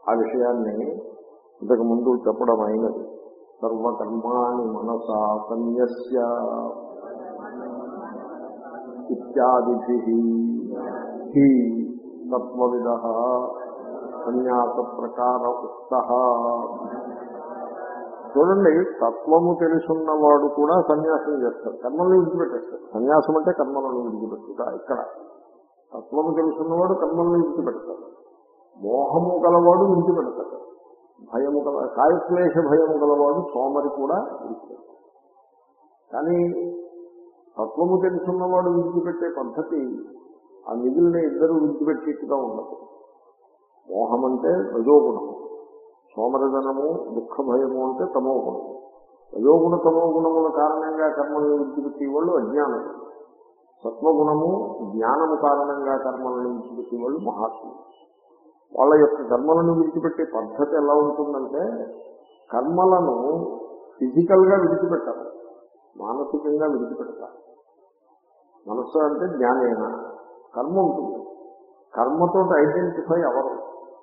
ఆ విషయాన్ని ఇంతకు ముందు చెప్పడం అయినది సర్వకర్మాణి మనసా సన్యస్య ఇత్యాదిభి హి తత్వవిద సన్యాస ప్రకార ఉక్త చూడండి తత్వము తెలుసున్నవాడు కూడా సన్యాసం చేస్తాడు కర్మలను విడిచిపెట్టేస్తాడు సన్యాసం అంటే కర్మలను విడిచిపెట్టుట ఇక్కడ తత్వము తెలుసున్నవాడు కర్మలను విడిచిపెడతాడు మోహము గలవాడు విడిచిపెడతాడు భయము గల కాయక్లేశ భయము గలవాడు సోమరి కూడా విడిచిపెడతాడు కానీ తత్వము తెలుసున్నవాడు విడిచిపెట్టే పద్ధతి ఆ మిగిలిన ఇద్దరు విడిచిపెట్టేట్టుగా ఉండదు మోహం అంటే రజోగుణము సోమరజనము దుఃఖ భయము అంటే తమో గుణము రజోగుణ తమో గుణముల కారణంగా కర్మలను విడిచిపెట్టే వాళ్ళు అజ్ఞానులు సత్వగుణము జ్ఞానము కారణంగా కర్మలను విడిచిపెట్టే వాళ్ళు మహాత్ములు వాళ్ళ యొక్క కర్మలను విడిచిపెట్టే పద్ధతి ఎలా ఉంటుందంటే కర్మలను ఫిజికల్ గా విడిచిపెట్టారు మానసికంగా విడిచిపెడతారు మనస్సు అంటే జ్ఞానేన కర్మ ఉంటుంది కర్మతో ఐడెంటిఫై అవరు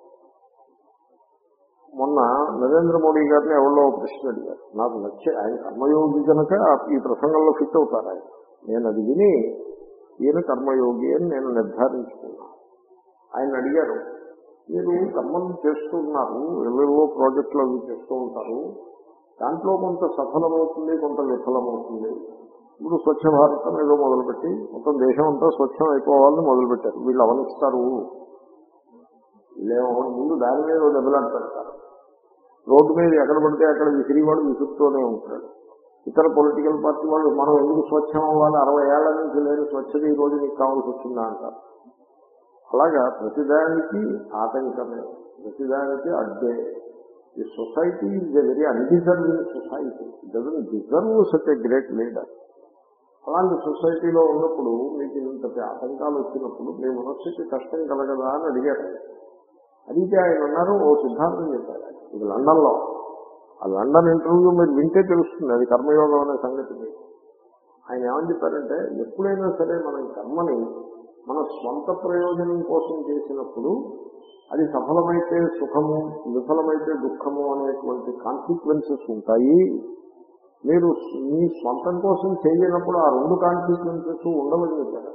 మొన్న నరేంద్ర మోడీ గారిని ఎవరో ప్రశ్న అడిగారు నాకు నచ్చే ఆయన కర్మయోగి కనుక ఈ ప్రసంగంలో ఫిట్ అవుతారు ఆయన నేను అది విని ఈయన కర్మయోగి అని నేను నిర్ధారించుకున్నాను ఆయన అడిగారు మీరు కర్మలు చేస్తున్నారు ఎవరివో ప్రాజెక్టులు అవి చేస్తూ ఉంటారు దాంట్లో కొంత సఫలమవుతుంది కొంత విఫలమవుతుంది ఇప్పుడు స్వచ్ఛ భారతం ఏదో మొదలుపెట్టి మొత్తం దేశం అంతా స్వచ్ఛం అయిపోవాలని మొదలుపెట్టారు వీళ్ళు అవనిస్తారు వీళ్ళేమో ముందు దాని మీద దెబ్బలాట పెడతారు రోడ్డు మీద ఎక్కడ పడితే అక్కడ విసిరివాడు విసురుతూనే ఉంటాడు ఇతర పొలిటికల్ పార్టీ వాళ్ళు మనం ఎందుకు స్వచ్ఛం అవ్వాలి అరవై ఏళ్ల నుంచి లేని స్వచ్ఛత ఈ రోజు నీకు కావాల్సి వచ్చిందా అంటారు అలాగా ప్రతిదానికి ఆటంకమే ప్రతిదానికి అడ్డే ఈ society is a very undeserving society doesn't deserve such a great leader అలాంటి సొసైటీలో ఉన్నప్పుడు మీకు ఇంతటి ఆటంకాలు వచ్చినప్పుడు మీ మనస్సుకి కష్టం కలగదా అని అడిగారు అడిగితే ఆయన అన్నారు ఓ సిద్ధాంతం చెప్పారు ఇది లండన్లో ఆ లండన్ ఇంటర్వ్యూ మీరు వింటే తెలుస్తుంది అది కర్మయోగం అనే సంగతి మీకు ఆయన ఏమని చెప్పారంటే ఎప్పుడైనా సరే మనం కర్మని మన స్వంత ప్రయోజనం కోసం చేసినప్పుడు అది సఫలమైతే సుఖము విఫలమైతే దుఃఖము అనేటువంటి కాన్సిక్వెన్సెస్ ఉంటాయి మీరు మీ స్వంతం కోసం చేయనప్పుడు ఆ రెండు కాన్సిక్వెన్సెస్ ఉండవని చెప్పారు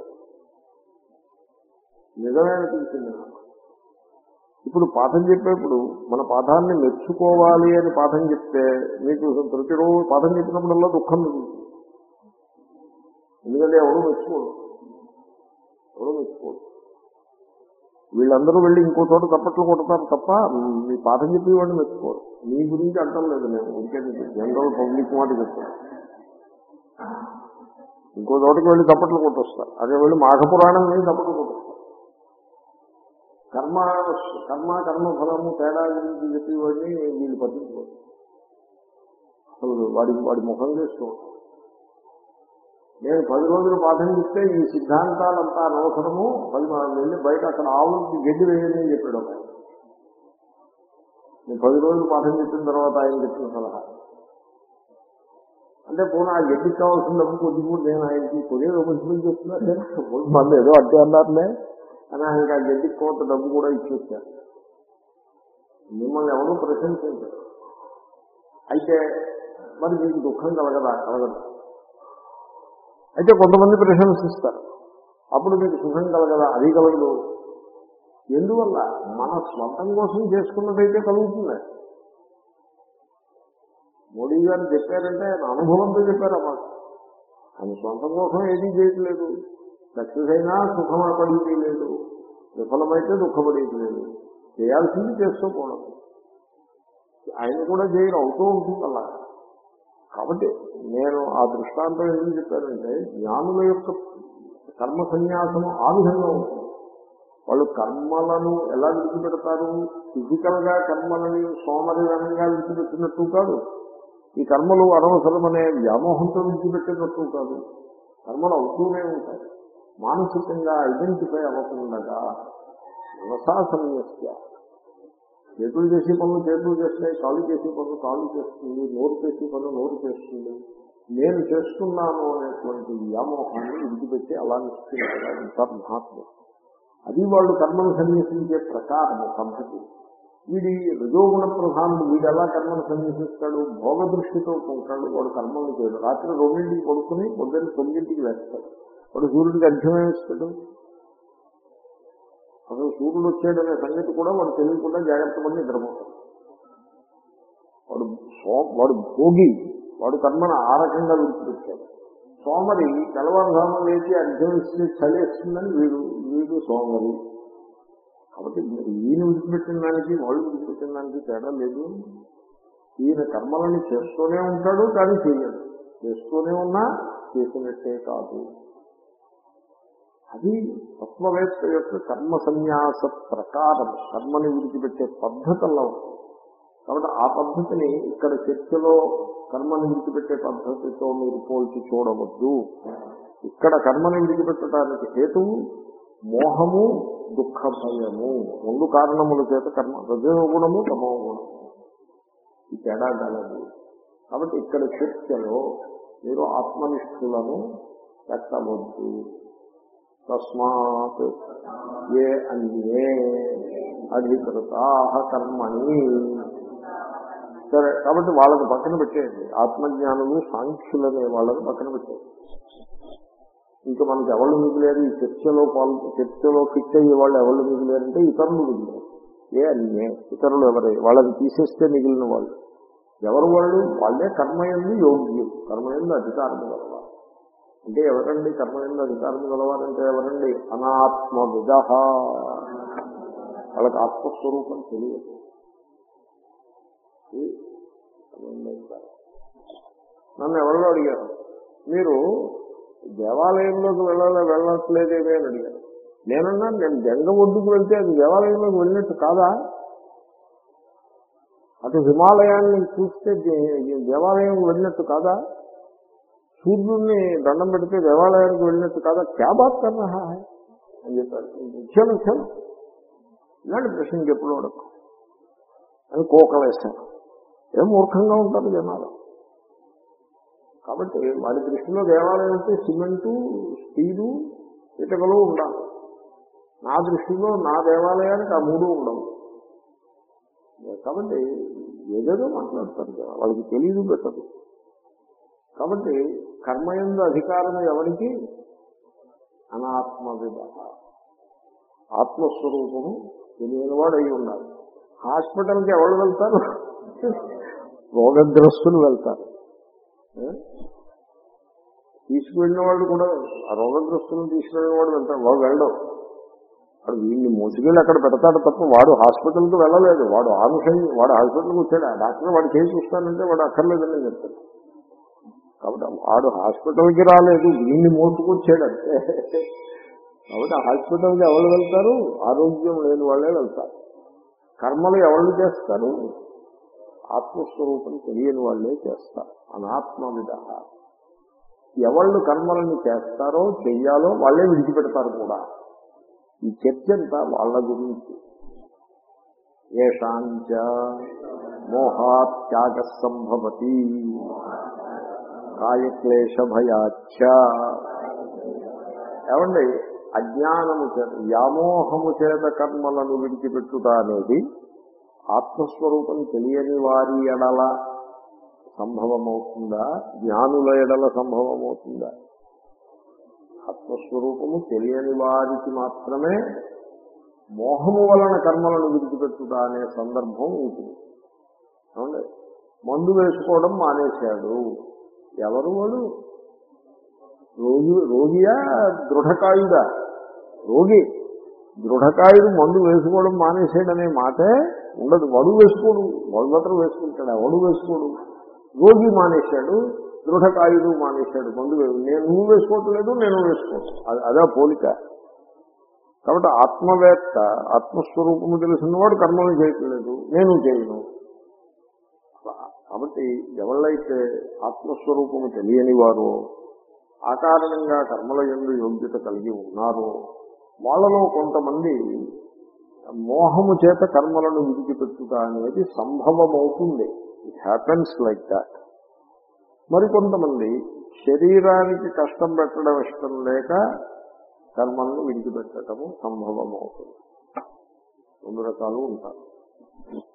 నిజమే అనిపించింది నాకు ఇప్పుడు పాఠం చెప్పేప్పుడు మన పాఠాన్ని మెచ్చుకోవాలి అని పాఠం చెప్తే మీకు ప్రతిరోజు పాఠం చెప్పినప్పుడల్లా దుఃఖం మిగులుతుంది ఎందుకంటే ఎవరు మెచ్చుకోడు ఎవరు మెచ్చుకోడు వీళ్ళందరూ వెళ్ళి ఇంకో చోట తప్పట్లు కొడతారు తప్ప మీ పాఠం చెప్పేవాడిని మెచ్చుకోరు మీ గురించి అంటం లేదు నేను ఇంకే జనరల్ పబ్లిక్ మాట చెప్తాను ఇంకో చోటకి వెళ్ళి తప్పట్లు కొట్టొస్తారు అదే వెళ్ళి మాఘపురాణం మీద తప్పట్లు కొట్టొస్తారు కర్మ కర్మ కర్మఫలము తేడా గురించి చెప్పేవాడిని వీళ్ళు పట్టించుకోరు అసలు వాడి వాడి ముఖం చేస్తూ ఉంటారు. నేను పది రోజులు పాఠం చెప్తే ఈ సిద్ధాంతాలంతా అనవసరము పది మా- వెళ్ళి బయట అక్కడ ఆవులకి గడ్డి వేయని అని చెప్పాడు ఒక ఆయన. నేను పది రోజులు పాఠం చెప్పిన తర్వాత ఆయన చెప్పిన సలహా అంటే పోనీ ఆ గడ్డికి కావాల్సిన డబ్బు కొద్దిగా నేను ఆయనకి కొద్దిగా మంచి చెప్తున్నాను మళ్ళీ ఏదో అడ్డే అన్నారులే అని ఆయనకి ఆ గడ్డికి కొంత డబ్బు కూడా ఇచ్చేసారు మిమ్మల్ని ఎవరూ ప్రశంసించారు అయితే మరి మీకు దుఃఖం కలగదా కలగదు అయితే కొంతమంది ప్రశంసిస్తారు అప్పుడు మీకు సుఖం కలగదా అది కలగదు ఎందువల్ల మన స్వంతం కోసం చేసుకున్నదైతే కలుగుతుంది మోడీ గారు చెప్పారంటే ఆయన అనుభవంతో చెప్పారన్నమాట ఆయన సొంతం కోసం ఏదీ చేయట్లేదు సక్సెస్ అయినా సుఖపడేది లేదు విఫలమైతే దుఃఖపడేది లేదు చేయాల్సింది చేసుకోకూడదు ఆయన కూడా చేయడం అవుతూ ఉంటుంది అలా కాబట్టి నేను ఆ దృష్టాంతం ఎందుకు చెప్పానంటే జ్ఞానుల యొక్క కర్మ సన్యాసము ఆ విధంగా ఉంటుంది వాళ్ళు కర్మలను ఎలా విడిచిపెడతారు ఫిజికల్ గా కర్మలని సోమరిధనంగా విడిచిపెట్టినట్టు కాదు ఈ కర్మలు అనవసరమనే వ్యామోహంతో విడిచిపెట్టినట్టు కాదు కర్మలు అవుతూనే ఉంటాయి మానసికంగా ఐడెంటిఫై అవ్వకుండా మనసా సన్యస్య చేతులు చేసే పనులు చేతులు చేస్తాయి కాళ్ళు చేసే పనులు కాళ్ళు చేస్తుంది నోరు చేసే పనులు నోరు చేస్తుంది నేను చేస్తున్నాను అనేటువంటి వ్యామోహాన్ని విడిచిపెట్టి అలా నిశ్చయించగా ఉంటారు మహాత్ములు అది వాళ్ళు కర్మను సన్యసించే ప్రకారము పద్ధతి వీడి రజోగుణ ప్రధానుడు వీడు ఎలా కర్మను సన్యసిస్తాడు భోగ దృష్టితో ఉంటాడు వాడు కర్మలు చేయడు రాత్రి రెండింటికి పడుకుని పొద్దున్న తొమ్మిదింటికి వేస్తాడు వాడు సూర్యుడికి అధ్యయమిస్తాడు అసలు సూర్యుడు వచ్చాడనే సంగతి కూడా వాడు తెలియకుండా జాగ్రత్త పడి నిద్రపోతాడు వాడు సో వాడు భోగి వాడు కర్మను ఆ రకంగా విడిచిపెట్టాడు సోమరి తెల్లవారుజామున లేచి అధ్యయనిస్తే చలేస్తుందని వీడు వీడు సోమరి కాబట్టి ఈయన విడిచిపెట్టిన దానికి వాళ్ళు విడిచిపెట్టిన దానికి తేడా లేదు ఈయన కర్మలను చేస్తూనే ఉంటాడు కానీ చేయడు చేస్తూనే ఉన్నా చేసినట్టే కాదు అది తత్వవేత్త యొక్క కర్మ సన్యాస ప్రకారం కర్మని విడిచిపెట్టే పద్ధతుల్లో ఉంటుంది కాబట్టి ఆ పద్ధతిని ఇక్కడ చర్చలో కర్మని విడిచిపెట్టే పద్ధతితో మీరు పోల్చి చూడవద్దు ఇక్కడ కర్మని విడిచిపెట్టడానికి హేతువు మోహము దుఃఖ భయము రెండు కారణముల చేత కర్మ రజోగుణము తమో గుణము ఈ తేడా గలదు కాబట్టి ఇక్కడ చర్చలో మీరు ఆత్మనిష్ఠులను పెట్టవద్దు తస్మాత్ ఏ అన్యే అధికృతా కర్మణి సరే కాబట్టి వాళ్ళని పక్కన పెట్టేయండి ఆత్మజ్ఞానులు సాంఖ్యులనే వాళ్ళని పక్కన పెట్టేయండి ఇంకా మనకి ఎవరు మిగిలేరు ఈ చర్చలో పాల్ చర్చలో ఫిట్ అయ్యే వాళ్ళు ఎవరు మిగిలేరంటే ఇతరులు మిగిలేరు ఏ అన్యే ఇతరులు ఎవరే వాళ్ళని తీసేస్తే మిగిలిన వాళ్ళు ఎవరు వాళ్ళు వాళ్ళే కర్మయందు యోగ్యులు కర్మయందు అధికారం గలవారు అంటే ఎవరండి కర్మయందు అధికారం గలవారంటే ఎవరండి అనాత్మ విధ వాళ్ళకి ఆత్మస్వరూపం తెలియదు ఇది కర్మయందు నన్ను ఎవరో అడిగారు మీరు దేవాలయంలోకి వెళ్ళాలి వెళ్ళట్లేదేమే అని అడిగారు నేనన్నా నేను గంగ ఒడ్డుకు వెళ్తే అది దేవాలయంలోకి వెళ్ళినట్టు కాదా అటు హిమాలయాన్ని చూస్తే దే- దేవాలయం వెళ్ళినట్టు కాదా సూర్యుడిని దండం పెడితే దేవాలయానికి వెళ్ళినట్టు కాదా క్యా బాత్ కన్నా అని చెప్పారు చలో చలో ఇలాంటి ప్రశ్నకి ఎప్పుడు అడగ అని కోకలేశాను ఏం మూర్ఖంగా ఉంటారు జనాలు కాబట్టి వాడి దృష్టిలో దేవాలయం అంటే సిమెంటు స్టీలు ఇటుకలు ఉండాలి నా దృష్టిలో నా దేవాలయానికి ఆ మూడు ఉండవు కాబట్టి ఏదేదో మాట్లాడతారు కదా, వాళ్ళకి తెలియదు పెట్టదు కాబట్టి కర్మయందు అధికారం ఎవరికి అనాత్మ విధ ఆత్మస్వరూపము తెలియనివాడు అయి ఉండాలి హాస్పిటల్కి ఎవరు వెళ్తారు రోగగ్రస్తులు వెళ్తారు ఏ? తీసుకువెళ్ళిన వాళ్ళు కూడా ఆ రోగగ్రస్తులను తీసుకువెళ్ళిన వాడు వెళ్తాడు వాడు వెళ్ళడం వాడు వీడిని మోసుకెళ్ళి అక్కడ పెడతాడు తప్ప వాడు హాస్పిటల్కి వెళ్ళలేదు వాడు ఆనుషం వాడు హాస్పిటల్కి వచ్చాడు ఆ డాక్టర్ వాడు చేసి చూస్తానంటే వాడు అక్కర్లేదని చెప్తాడు కాబట్టి వాడు హాస్పిటల్కి రాలేదు వీడిని మోసుకొచ్చాడు అంతే కాబట్టి ఆ హాస్పిటల్కి ఎవరు వెళ్తారు ఆరోగ్యం లేని వాళ్ళే వెళ్తారు కర్మలు ఎవరు చేస్తారు ఆత్మస్వరూపం తెలియని వాళ్ళే చేస్తారు అనాత్మ విధ ఎవళ్ళు కర్మలను చేస్తారో చెయ్యాలో వాళ్ళే విడిచిపెడతారు కూడా ఈ చర్చ అంతా వాళ్ళ గురించి ఏషాంచ మోహాత్యాగ సంభవతి కాయక్లేశ భయాచ ఏమండి అజ్ఞానము చేత వ్యామోహము చేత కర్మలను విడిచిపెట్టుట అనేది ఆత్మస్వరూపం తెలియని వారి ఎడల సంభవమవుతుందా జ్ఞానుల ఎడల సంభవమవుతుందా ఆత్మస్వరూపము తెలియని వారికి మాత్రమే మోహము వలన కర్మలను విడిచిపెట్టుట అనే సందర్భం ఉంటుంది ఏమండి మందు వేసుకోవడం మానేశాడు ఎవరు వాడు రోగి రోగియా దృఢకాయుడా రోగి దృఢకాయుడు మందు వేసుకోవడం మానేసాడనే మాటే ఉండదు వడు వేసుకోడు వడు మాత్రం వేసుకుంటాడు వడు వేసుకోడు రోగి మానేశాడు దృఢకాయుడు మానేశాడు మందు వే- నేను నువ్వు వేసుకోవట్లేదు నేను వేసుకోను అది- అదే పోలిక కాబట్టి ఆత్మవేత్త ఆత్మస్వరూపము తెలిసినవాడు కర్మలు చేయట్లేదు నేను చేయను కాబట్టి ఎవళ్ళైతే ఆత్మస్వరూపము తెలియని వారో ఆ కారణంగా కర్మల ఎందు యోగ్యత కలిగి ఉన్నారో వాళ్ళలో కొంతమంది మోహము చేత కర్మలను విడిచిపెట్టుట అనేది సంభవమవుతుంది ఇట్ హ్యాపెన్స్ లైక్ దాట్ మరికొంతమంది శరీరానికి కష్టం పెట్టడం ఇష్టం లేక కర్మలను విడిచిపెట్టడము సంభవమవుతుంది రెండు రకాలు ఉంటారు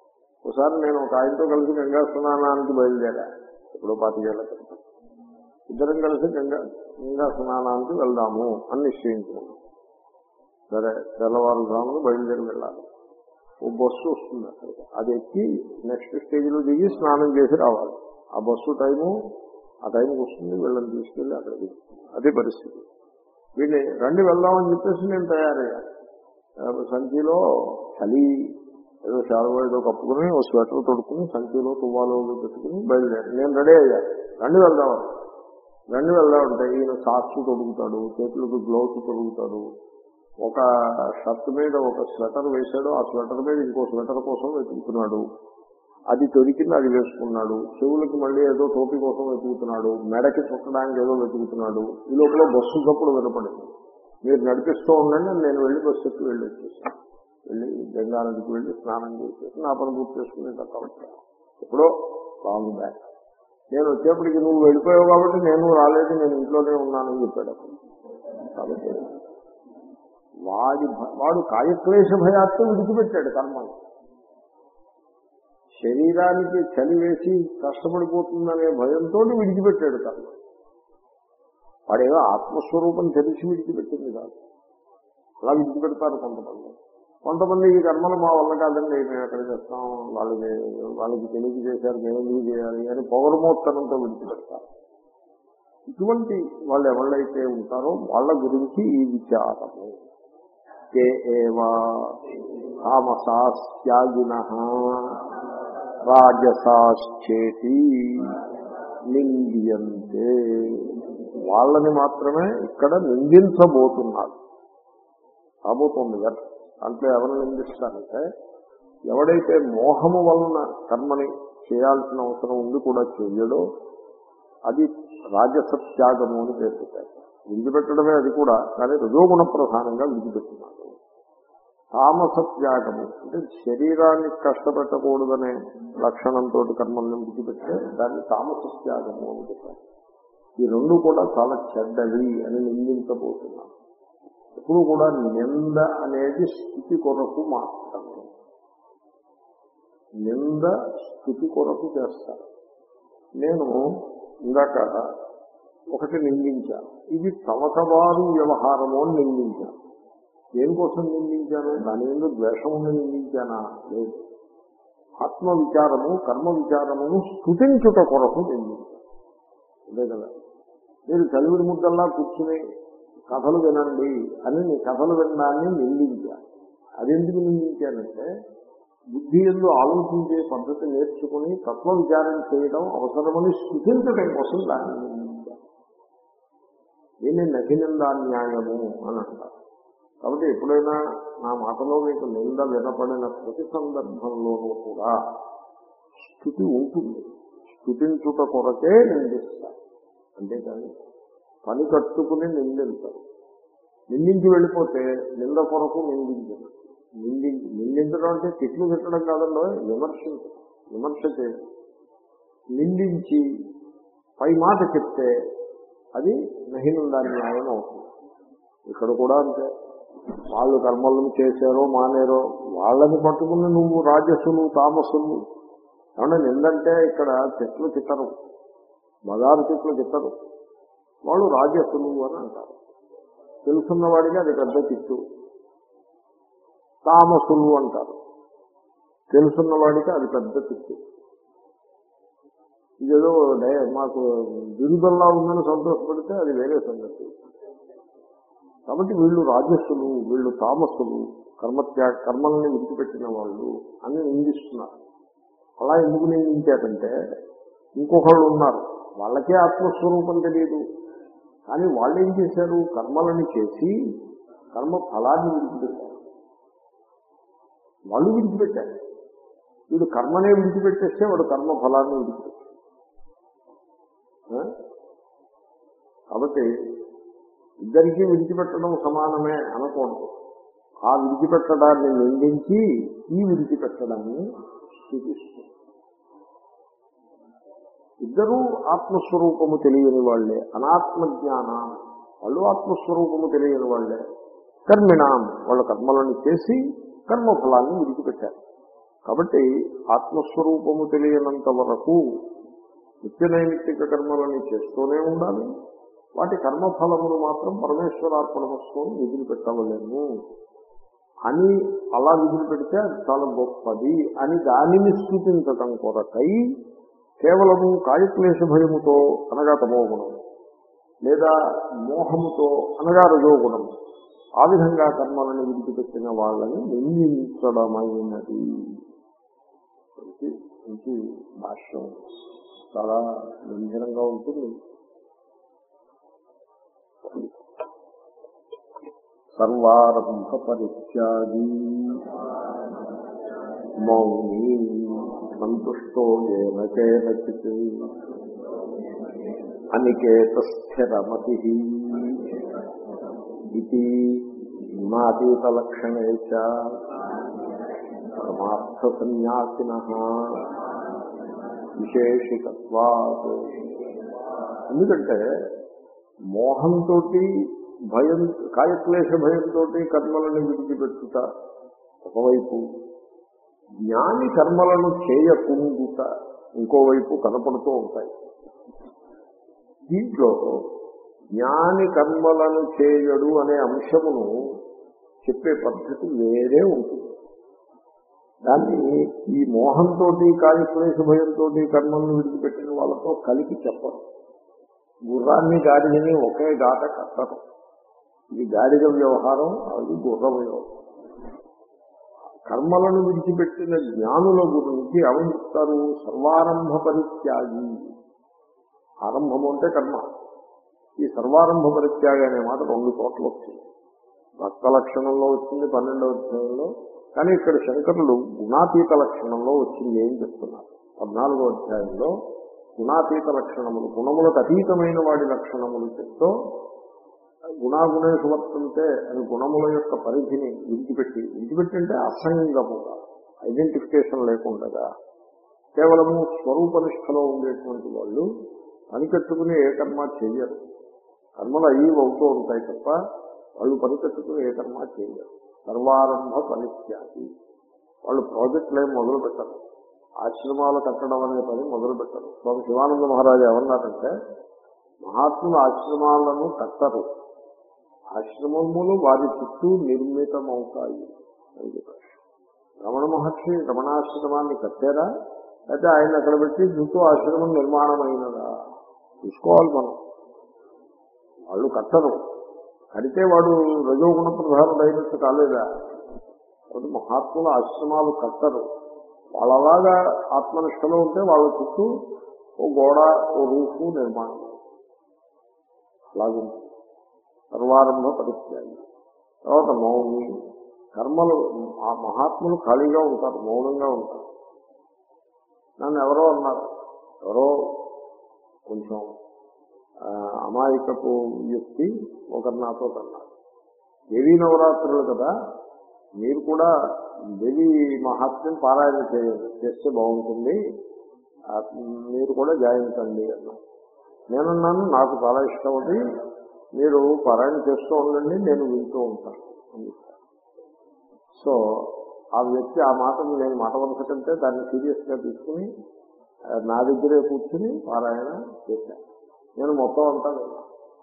ఒకసారి నేను ఒక ఆయనతో కలిసి గంగా స్నానానికి బయలుదేరా ఎప్పుడో పాతికేళ్ల క్రితం ఇద్దరం కలిసి గంగా గంగా స్నానానికి వెళ్దాము అని నిశ్చయించుకున్నాం సరే తెల్లవారుజామున బయలుదేరి వెళ్ళాలి ఓ బస్సు వస్తుంది అక్కడికి అది ఎక్కి నెక్స్ట్ స్టేజ్లో దిగి స్నానం చేసి రావాలి ఆ బస్సు టైము ఆ టైంకి వస్తుంది వీళ్ళని తీసుకెళ్ళి అక్కడ దిగుతుంది అదే పరిస్థితి వీళ్ళని రండి వెళ్దామని చెప్పేసి నేను తయారయ్యాను ఆ సంచిలో చలి ఏదో శాలువా ఏదో కప్పుకుని ఓ స్వెటర్ తొడుక్కుని సంచిలో తువ్వాలో పెట్టుకుని బయలుదేరి నేను రెడీ అయ్యాను రండి వెళ్దామని రండి వెళ్దామంటే ఈయన సాక్స్ తొడుగుతాడు చేతులకు గ్లౌస్ తొడుగుతాడు ఒక షర్ట్ మీద ఒక స్వెటర్ వేశాడు ఆ స్వెటర్ మీద ఇంకో స్వెటర్ కోసం వెతుకుతున్నాడు అది దొరికింది అది వేసుకున్నాడు చెవులకి మళ్ళీ ఏదో టోపీ కోసం వెతుకుతున్నాడు మెడకి చుట్టడానికి ఏదో వెతుకుతున్నాడు ఈ లోపల బస్సు చప్పుడు వినపడింది మీరు నడిపిస్తూ ఉండండి నేను వెళ్ళి బస్సు ఎక్కి వెళ్ళి వచ్చేసాను వెళ్ళి గంగా నదికి వెళ్ళి స్నానం చేసేసి నా పని పూర్తి చేసుకుని తక్కువ వచ్చాను ఎప్పుడో రాంగ్ బ్యాక్ నేను వచ్చేప్పటికి నువ్వు వెళ్ళిపోయావు కాబట్టి నేను రాలేదు నేను ఇంట్లోనే ఉన్నానని చెప్పాడు అప్పుడు కాబట్టి వాడి భ- వాడు కాయక్లేశ భయాత్తో విడిచిపెట్టాడు కర్మను శరీరానికి చలి వేసి కష్టపడిపోతుందనే భయంతో విడిచిపెట్టాడు కర్మ వాడేదో ఆత్మస్వరూపం తెలిసి విడిచిపెట్టింది కాదు అలా విడిచిపెడతారు కొంతమంది కొంతమంది ఈ కర్మలు మా వల్ల కాదండి మేము ఎక్కడ చేస్తాం వాళ్ళకి వాళ్ళకి తెలియక చేశారు మేము ఎందుకు చేయాలి అని పౌరమోత్తరంతో విడిచిపెడతారు ఇటువంటి వాళ్ళు ఎవళ్ళైతే ఉంటారో వాళ్ళ గురించి ఈ విచారము కే ఏవా తామసాస్యాగిన రాజసాశ్చేతి నింద్యంతే వాళ్ళని మాత్రమే ఇక్కడ నిందించబోతున్నారు రాబోతోంది వెర్స్ అంటే ఎవరు నిందిస్తారంటే ఎవడైతే మోహము వలన కర్మని చేయాల్సిన అవసరం ఉండి కూడా చేయడో అది రాజసత్యాగము అని పేరు పెట్టారు విడిచిపెట్టడమే అది కూడా కానీ రజోగుణ ప్రధానంగా విడిచిపెట్టినాడు తామసత్యాగము అంటే శరీరాన్ని కష్టపెట్టకూడదనే లక్షణంతో కర్మల్ని విడిచిపెట్టే దాన్ని తామసత్యాగము అని చెప్పారు ఈ రెండు కూడా చాలా చెడ్డవి అని నిందించబోతున్నాను ఎప్పుడు కూడా నింద అనేది స్థితి కొరకు మాత్రమే నింద స్థితి కొరకు చేస్తారు నేను ఇందాక ఒకటి నిందించాను ఇది తమకవారు వ్యవహారము అని నిందించాను దేనికోసం నిందించాను దాని మీద ద్వేషం ఉండి నిందించానా లేదు ఆత్మ విచారము కర్మ విచారమును స్థుతించుట కొరకు నిందించాను అదే కదా మీరు చలివిడి ముద్దల్లా కూర్చుని కథలు వినండి అని నీ కథలు వినడాన్ని నిందించాను అదెందుకు నిందించానంటే బుద్ధి ఎందు ఆలోచించే పద్ధతి నేర్చుకుని తత్వ విచారం చేయడం అవసరమని సృష్టించడం కోసం దాన్ని నిందించాను దీన్ని నకినిందాన్యాయము అని అంటారు కాబట్టి ఎప్పుడైనా నా మాటలో మీకు నింద వినపడిన ప్రతి సందర్భంలోనూ కూడా స్థుతి ఉంటుంది స్థుతించుట కొరకే నిందిస్తారు అంతేకాని పని కట్టుకుని నిందించరు నిందించి వెళ్ళిపోతే నింద కొరకు నిందించరు నిందించి నిందించడం అంటే తిట్లు తిట్టడం కాదండో విమర్శించడం విమర్శ చేయడం నిందించి పై మాట చెప్తే అది నహినుందా న్యాయం అవుతుంది ఇక్కడ కూడా అంతే వాళ్ళు కర్మలను చేశారో మానేరో వాళ్ళని పట్టుకుని నువ్వు రాజసులు తామసులు ఏమన్నా నిందంటే ఇక్కడ చెట్లు తిట్టరు బజారు చెట్లు తిట్టరు వాళ్ళు రాజసులు అని అంటారు తెలుసున్న వాడికి అది పెద్ద తిట్టు తామసులు అంటారు తెలుసున్న వాడికి అది పెద్ద తిట్టు ఇదేదో డై- మాకు బిరుదల్లా ఉందని సంతోషపడితే అది వేరే సంగతి కాబట్టి వీళ్ళు రాజస్సులు వీళ్ళు తామస్సులు కర్మత్యా కర్మల్ని విడిచిపెట్టిన వాళ్ళు అని నిందిస్తున్నారు అలా ఎందుకు నిందించారంటే ఇంకొకళ్ళు ఉన్నారు వాళ్ళకే ఆత్మస్వరూపం తెలియదు కానీ వాళ్ళు ఏం చేశారు కర్మలని చేసి కర్మ ఫలాన్ని విడిచిపెట్టారు వాళ్ళు విడిచిపెట్టారు వీడు కర్మనే విడిచిపెట్టేస్తే వాడు కర్మ ఫలాన్ని విడిచిపెట్టాడు ఆ? కాబట్టి ఇద్దరికీ విడిచిపెట్టడం సమానమే అనకూడదు ఆ విడిచిపెట్టడాన్ని నిందించి ఈ విడిచిపెట్టడాన్ని చూపిస్తుంది ఇద్దరూ ఆత్మస్వరూపము తెలియని వాళ్లే అనాత్మ జ్ఞానం వాళ్ళు ఆత్మస్వరూపము తెలియని వాళ్లే కర్మిణాం వాళ్ళ కర్మలను చేసి కర్మఫలాన్ని విడిచిపెట్టారు కాబట్టి ఆత్మస్వరూపము తెలియనంత వరకు నిత్య నైమిత్తిక కర్మలని చేస్తూనే ఉండాలి వాటి కర్మఫలమును మాత్రం పరమేశ్వరార్పణమస్సుకొని విధులు పెట్టవలేము అని అలా విధులు పెడితే అది చాలా గొప్పది అని దానిని స్థుతించటం కొరకై కేవలము కాయక్లేశ భయముతో అనగా తమోగుణం లేదా మోహముతో అనగా రజోగుణం ఆ విధంగా కర్మలను విడిచిపెట్టిన వాళ్ళని నిందించడమైనది మంచి మంచి భాష్యం చాలా గంభీరంగా ఉంటుంది సర్వారంభ పరిత్యాగి మౌని సంతుష్టో ఏన కేనచిత్ అనికేత స్థిరమతి ఇది గుణాతీత లక్షణే చ పరమార్థ సన్యాసిన విశేషికత్వాత్ ఎందుకంటే మోహంతో భయం కాయక్లేశ భయంతో కర్మలను విడిచిపెట్టుట ఒకవైపు జ్ఞాని కర్మలను చేయకుండుట ఇంకోవైపు కనపడుతూ ఉంటాయి దీంట్లో జ్ఞాని కర్మలను చేయడు అనే అంశమును చెప్పే పద్ధతి వేరే ఉంటుంది దాన్ని ఈ మోహంతో కాయక్లేశ భయంతో కర్మలను విడిచిపెట్టిన వాళ్ళతో కలిపి చెప్పరు గుర్రాన్ని గాడిదని ఒకే గాట కట్టరు ఇది గాడిద వ్యవహారం అది గుర్ర వ్యవహారం కర్మలను విడిచిపెట్టిన జ్ఞానుల గురించి ఏమని చెప్తారు సర్వారంభ పరిత్యాగి ఆరంభము అంటే కర్మ ఈ సర్వారంభ పరిత్యాగి అనే మాట రెండు చోట్ల వచ్చింది భక్త లక్షణంలో వచ్చింది పన్నెండవ అధ్యాయంలో కానీ ఇక్కడ శంకరులు గుణాతీత లక్షణంలో వచ్చింది ఏం చెప్తున్నారు పద్నాలుగో అధ్యాయంలో గుణాతీత లక్షణములు గుణములకు అతీతమైన వాడి లక్షణములు చెప్తూ గుణాగుణేషు వర్తంతే అని గుణముల యొక్క పరిధిని విడిచిపెట్టి విడిచిపెట్టి అంటే అసంగముగా ఐడెంటిఫికేషన్ లేకుండా కేవలము స్వరూపనిష్టలో ఉండేటువంటి వాళ్ళు పనికట్టుకుని ఏ కర్మ చెయ్యరు కర్మలు అయ్యి అవుతూ ఉంటాయి తప్ప వాళ్ళు పనికట్టుకుని ఏ కర్మ చేయరు సర్వారంభ పరిత్యాగి వాళ్ళు ప్రాజెక్టులు ఏం మొదలు పెట్టరు ఆశ్రమాలు కట్టడం అనే పని మొదలు పెట్టరు స్వామి శివానంద మహారాజు ఏమన్నారంటే మహాత్ములు ఆశ్రమాలను కట్టరు ఆశ్రమములు వారి చుట్టూ నిర్మితమవుతాయి అని చెప్పారు రమణ మహర్షి రమణాశ్రమాన్ని కట్టారా అయితే ఆయన అక్కడ పెట్టి చుట్టూ ఆశ్రమం నిర్మాణమైనదా చూసుకోవాలి మనం వాళ్ళు కట్టరు కడితే వాడు రజోగుణ ప్రధానుడైనట్టు కాలేదా కాబట్టి మహాత్ముల ఆశ్రమాలు కట్టరు వాళ్ళలాగా ఆత్మనిష్టలో ఉంటే వాళ్ళ చుట్టూ ఓ గోడ ఓ రూఫు నిర్మాణం అలాగే సర్వారంభ పరిత్యాగి తర్వాత మౌని కర్మలు ఆ మహాత్ములు ఖాళీగా ఉంటారు మౌనంగా ఉంటారు నన్ను ఎవరో అన్నారు ఎవరో కొంచెం ఆ, అమాయకపు వ్యక్తి ఒకరు నాతో అన్నారు దేవీ నవరాత్రులు కదా మీరు కూడా దేవి మహాత్మ్యం పారాయణ చేయండి చేస్తే బాగుంటుంది ఆ, మీరు కూడా జాయిన్ కండి అన్నా నేనున్నాను నాకు చాలా ఇష్టం అది మీరు పారాయణ చేస్తూ ఉండండి నేను వింటూ ఉంటాను అని చెప్పాను. సో ఆ వ్యక్తి ఆ మాటను నేను మాట వలస కంటే దాన్ని సీరియస్ గా తీసుకుని ఆ, నా దగ్గరే కూర్చుని పారాయణ చేశాను నేను మొత్తం అంతా విన్నాను.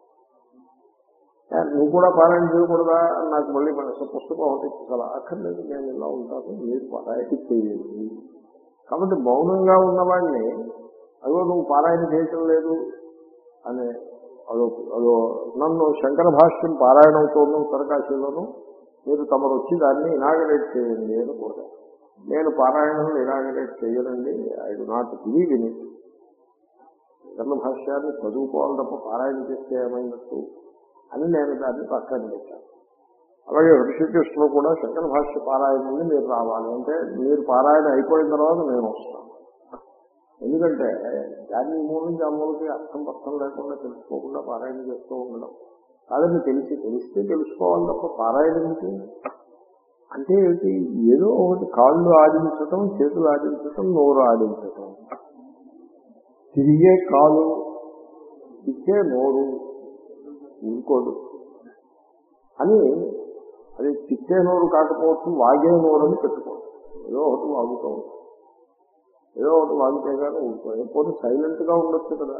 ఏ, నువ్వు కూడా పారాయణ చేయకూడదా అని నాకు మళ్ళీ మనసు పుస్తకం ఒకటి చాలా అక్కర్లేదు నేను ఇలా ఉంటాను మీరు పారాయణ చేయండి కాబట్టి మౌనంగా ఉన్నవాడిని అదో నువ్వు పారాయణ చేయటం లేదు అనే అదో అదో నన్ను శంకర భాష్యం పారాయణ అవుతోంది ఉత్తరకాశీలోను మీరు తమరు వచ్చి దాన్ని ఇనాగరేట్ చేయండి అని కూడా నేను పారాయణను ఇనాగరేట్ చేయనండి I do not believe in it Shankara భాష్యాన్ని చదువుకోవాలి తప్ప పారాయణ చేస్తే ఏమైనట్టు అని నేను దాన్ని పక్కన పెట్టాను అలాగే ఋషికృష్ణలో కూడా శంకర భాష్య పారాయణ నుండి మీరు రావాలి అంటే మీరు పారాయణ అయిపోయిన తర్వాత నేను వస్తాను ఎందుకంటే దాన్ని ఈ మూల నుంచి ఆ మూలకి అర్థం పర్థం లేకుండా తెలుసుకోకుండా పారాయణ చేస్తూ ఉండడం కాదని తెలిసి తెలిస్తే తెలుసుకోవాలి తప్ప పారాయణ ఏంటి అంటే ఏంటి ఏదో ఒకటి కాళ్ళు ఆడించటం చేతులు ఆడించటం నోరు ఆడించటం తిరిగే కాలు తిరిగే నోరు ఇంకోడు అని అది తిట్టే నోరు కాకపోవచ్చు వాగే నోరు అని పెట్టుకోండి ఏదో ఒకటి వాగుతూ ఉంటాం ఏదో ఒకటి వాగితే కానీ ఊరుకోదు పోతే సైలెంట్ గా ఉండొచ్చు కదా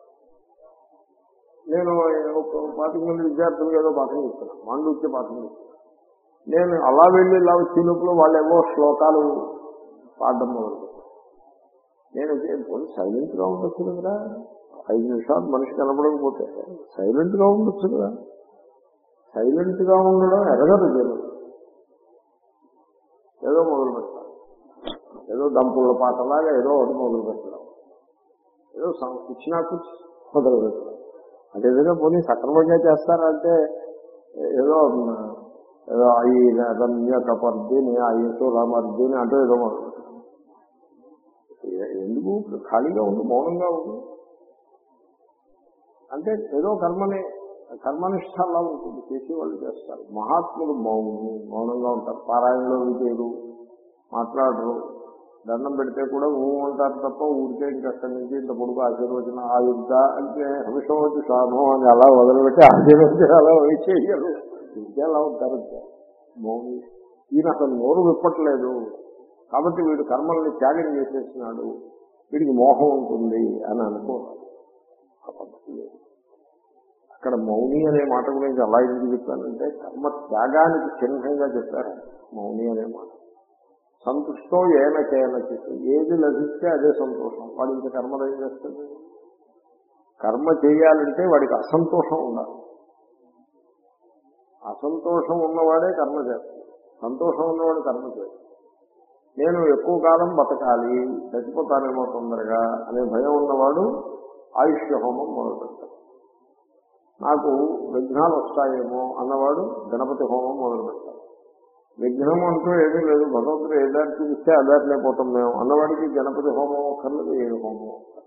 నేను ఒక పాతిక మంది విద్యార్థులకు ఏదో పాఠం చెప్తున్నాను మాండూక్య పాఠం చెప్తున్నాను నేను అలా వెళ్ళి ఇలా వచ్చే లోపల వాళ్ళు ఏవో శ్లోకాలు పాడడం మొదలు నేను పోనీ సైలెంట్ గా ఉండొచ్చు కదా ఐదు నిమిషాలు మనిషి కనపడకపోతే సైలెంట్ గా ఉండొచ్చు కదా సైలెంట్ గా ఉండడం ఎరగదు జనం ఏదో మొదలు పెట్టాలి ఏదో దంపుల పాటలాగా ఏదో ఒకటి మొదలు పెట్టడం ఏదో సం- కూర్చున్నా కూర్చు మొదలు పెట్టడం అదేవిధంగా పోనీ సక్రమంగా చేస్తారంటే ఏదో ఏదో ఈ రమ్య కపర్దిని అయ్యతో రామర్దిని అంటే ఏదో మొదలు పెట్టడం. ఏ- ఎందుకు ఖాళీగా ఉండు మౌనంగా ఉండు అంటే ఏదో కర్మని కర్మనిష్ట అలా ఉంటుంది చేసి వాళ్ళు చేస్తారు మహాత్ములు మౌను మౌనంగా ఉంటారు పారాయణలో విజయులు మాట్లాడరు దండం పెడితే కూడా ఊ అంటారు తప్ప ఊరికే ఇంకక్కడి నుంచి ఇంత పొడుగు ఆశీర్వచన ఆయుద్ధ అంటే హవిషవతి సాధం అని అలా వదిలిపెట్టి ఆశీర్వచన అలా చేయరు ఇంకే అలా ఉంటారు ఇంకా. మౌని ఈయన అసలు నోరు విప్పట్లేదు కాబట్టి వీడు కర్మల్ని త్యాగం చేసేసినాడు వీడికి మోహం ఉంటుంది అని అనుకోవాలి ఆ పద్ధతి లేదు. అక్కడ మౌని అనే మాట గురించి అలా ఎందుకు చెప్పానంటే కర్మ త్యాగానికి చిహ్నంగా చెప్పారు మౌని అనే మాట సంతుష్టో ఏన కేన చెప్పి ఏది లభిస్తే అదే సంతోషం వాడు ఇంకా కర్మలు ఏం చేస్తుంది కర్మ చేయాలంటే వాడికి అసంతోషం ఉండాలి అసంతోషం ఉన్నవాడే కర్మ చేస్తాడు సంతోషం ఉన్నవాడు కర్మ చేస్తాడు నేను ఎక్కువ కాలం బతకాలి చచ్చిపోతానేమో తొందరగా అనే భయం ఉన్నవాడు ఆయుష్య హోమం మొదలు పెడతాడు నాకు విఘ్నాలు వస్తాయేమో అన్నవాడు గణపతి హోమం మొదలు పెడతాడు విఘ్నం అంటూ ఏమీ లేదు భగవంతుడు ఏ దారి చూపిస్తే ఆ దారిలో పోతాం మేము అన్నవాడికి గణపతి హోమం అక్కర్లేదు ఏ హోమం అక్కర్లేదు.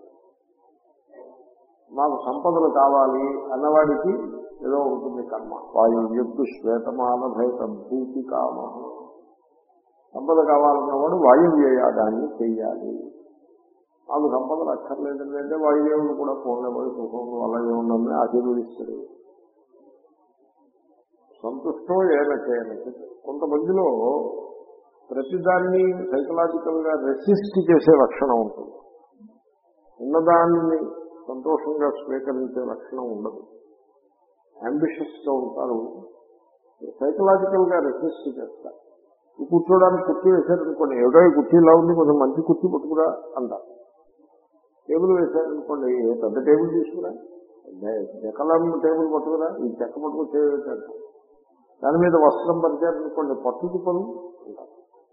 మాకు సంపదలు కావాలి అన్నవాడికి ఏదో ఉంటుంది కర్మ వాయువ్యక్తు శ్వేతమాన భయత భూతి కామ సంపద కావాలన్నవాడు వాయువ్యయాగాన్ని చెయ్యాలి మాకు సంపదలు అక్కర్లేదండి అంటే వాయుదేవుడు కూడా పూర్ణపడి సుఖం అలాగే ఉండమని ఆశీర్వదిస్తాడు సంతుష్టో ఏనకేన కొంతమందిలో ప్రతిదాన్ని సైకలాజికల్ గా రెసిస్ట్ చేసే లక్షణం ఉంటుంది ఉన్నదాన్ని సంతోషంగా స్వీకరించే లక్షణం ఉండదు అంబిషియస్ గా ఉంటారు సైకలాజికల్ గా రెసిస్ట్ చేస్తారు ఈ కూర్చోడానికి కుర్చీ వేశారనుకోండి ఏదో ఈ కుర్చీ ఇలా ఉంది కొంచెం మంచి కుర్చీ పట్టుకురా అంటారు టేబుల్ వేశారనుకోండి ఏ పెద్ద టేబుల్ తీసుకురా జకలం టేబుల్ పట్టుకురా ఈ చెక్క పట్టుకుని చేయలేదు దాని మీద వస్త్రం పరిచారనుకోండి పట్టుకు పను అంటారు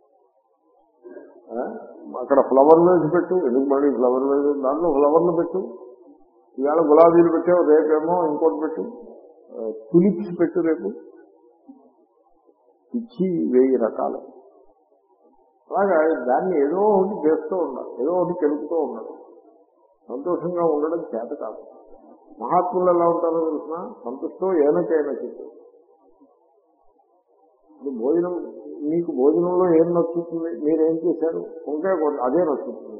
ఆ? అక్కడ ఫ్లవర్ వేసి పెట్టు ఎందుకు మళ్ళీ ఫ్లవర్ వేసి దాంట్లో ఫ్లవర్లు పెట్టు ఇవాళ గులాబీలు పెట్టావు రేపేమో ఇంకోటి పెట్టు తులిప్స్ పెట్టు రేపు ఇచ్చి వెయ్యి రకాలు అలాగా దాన్ని ఏదో ఒకటి చేస్తూ ఉండాలి ఏదో ఒకటి తెలుపుతూ ఉండాలి సంతోషంగా ఉండడం చేత కాదు మహాత్ములు ఎలా ఉంటారో తెలిసిన సంతోషం ఏనకైనా చెప్పు ఇప్పుడు భోజనం మీకు భోజనంలో ఏం నచ్చుతుంది మీరేం చేశారు వంకాయ కూర అదే నచ్చుతుంది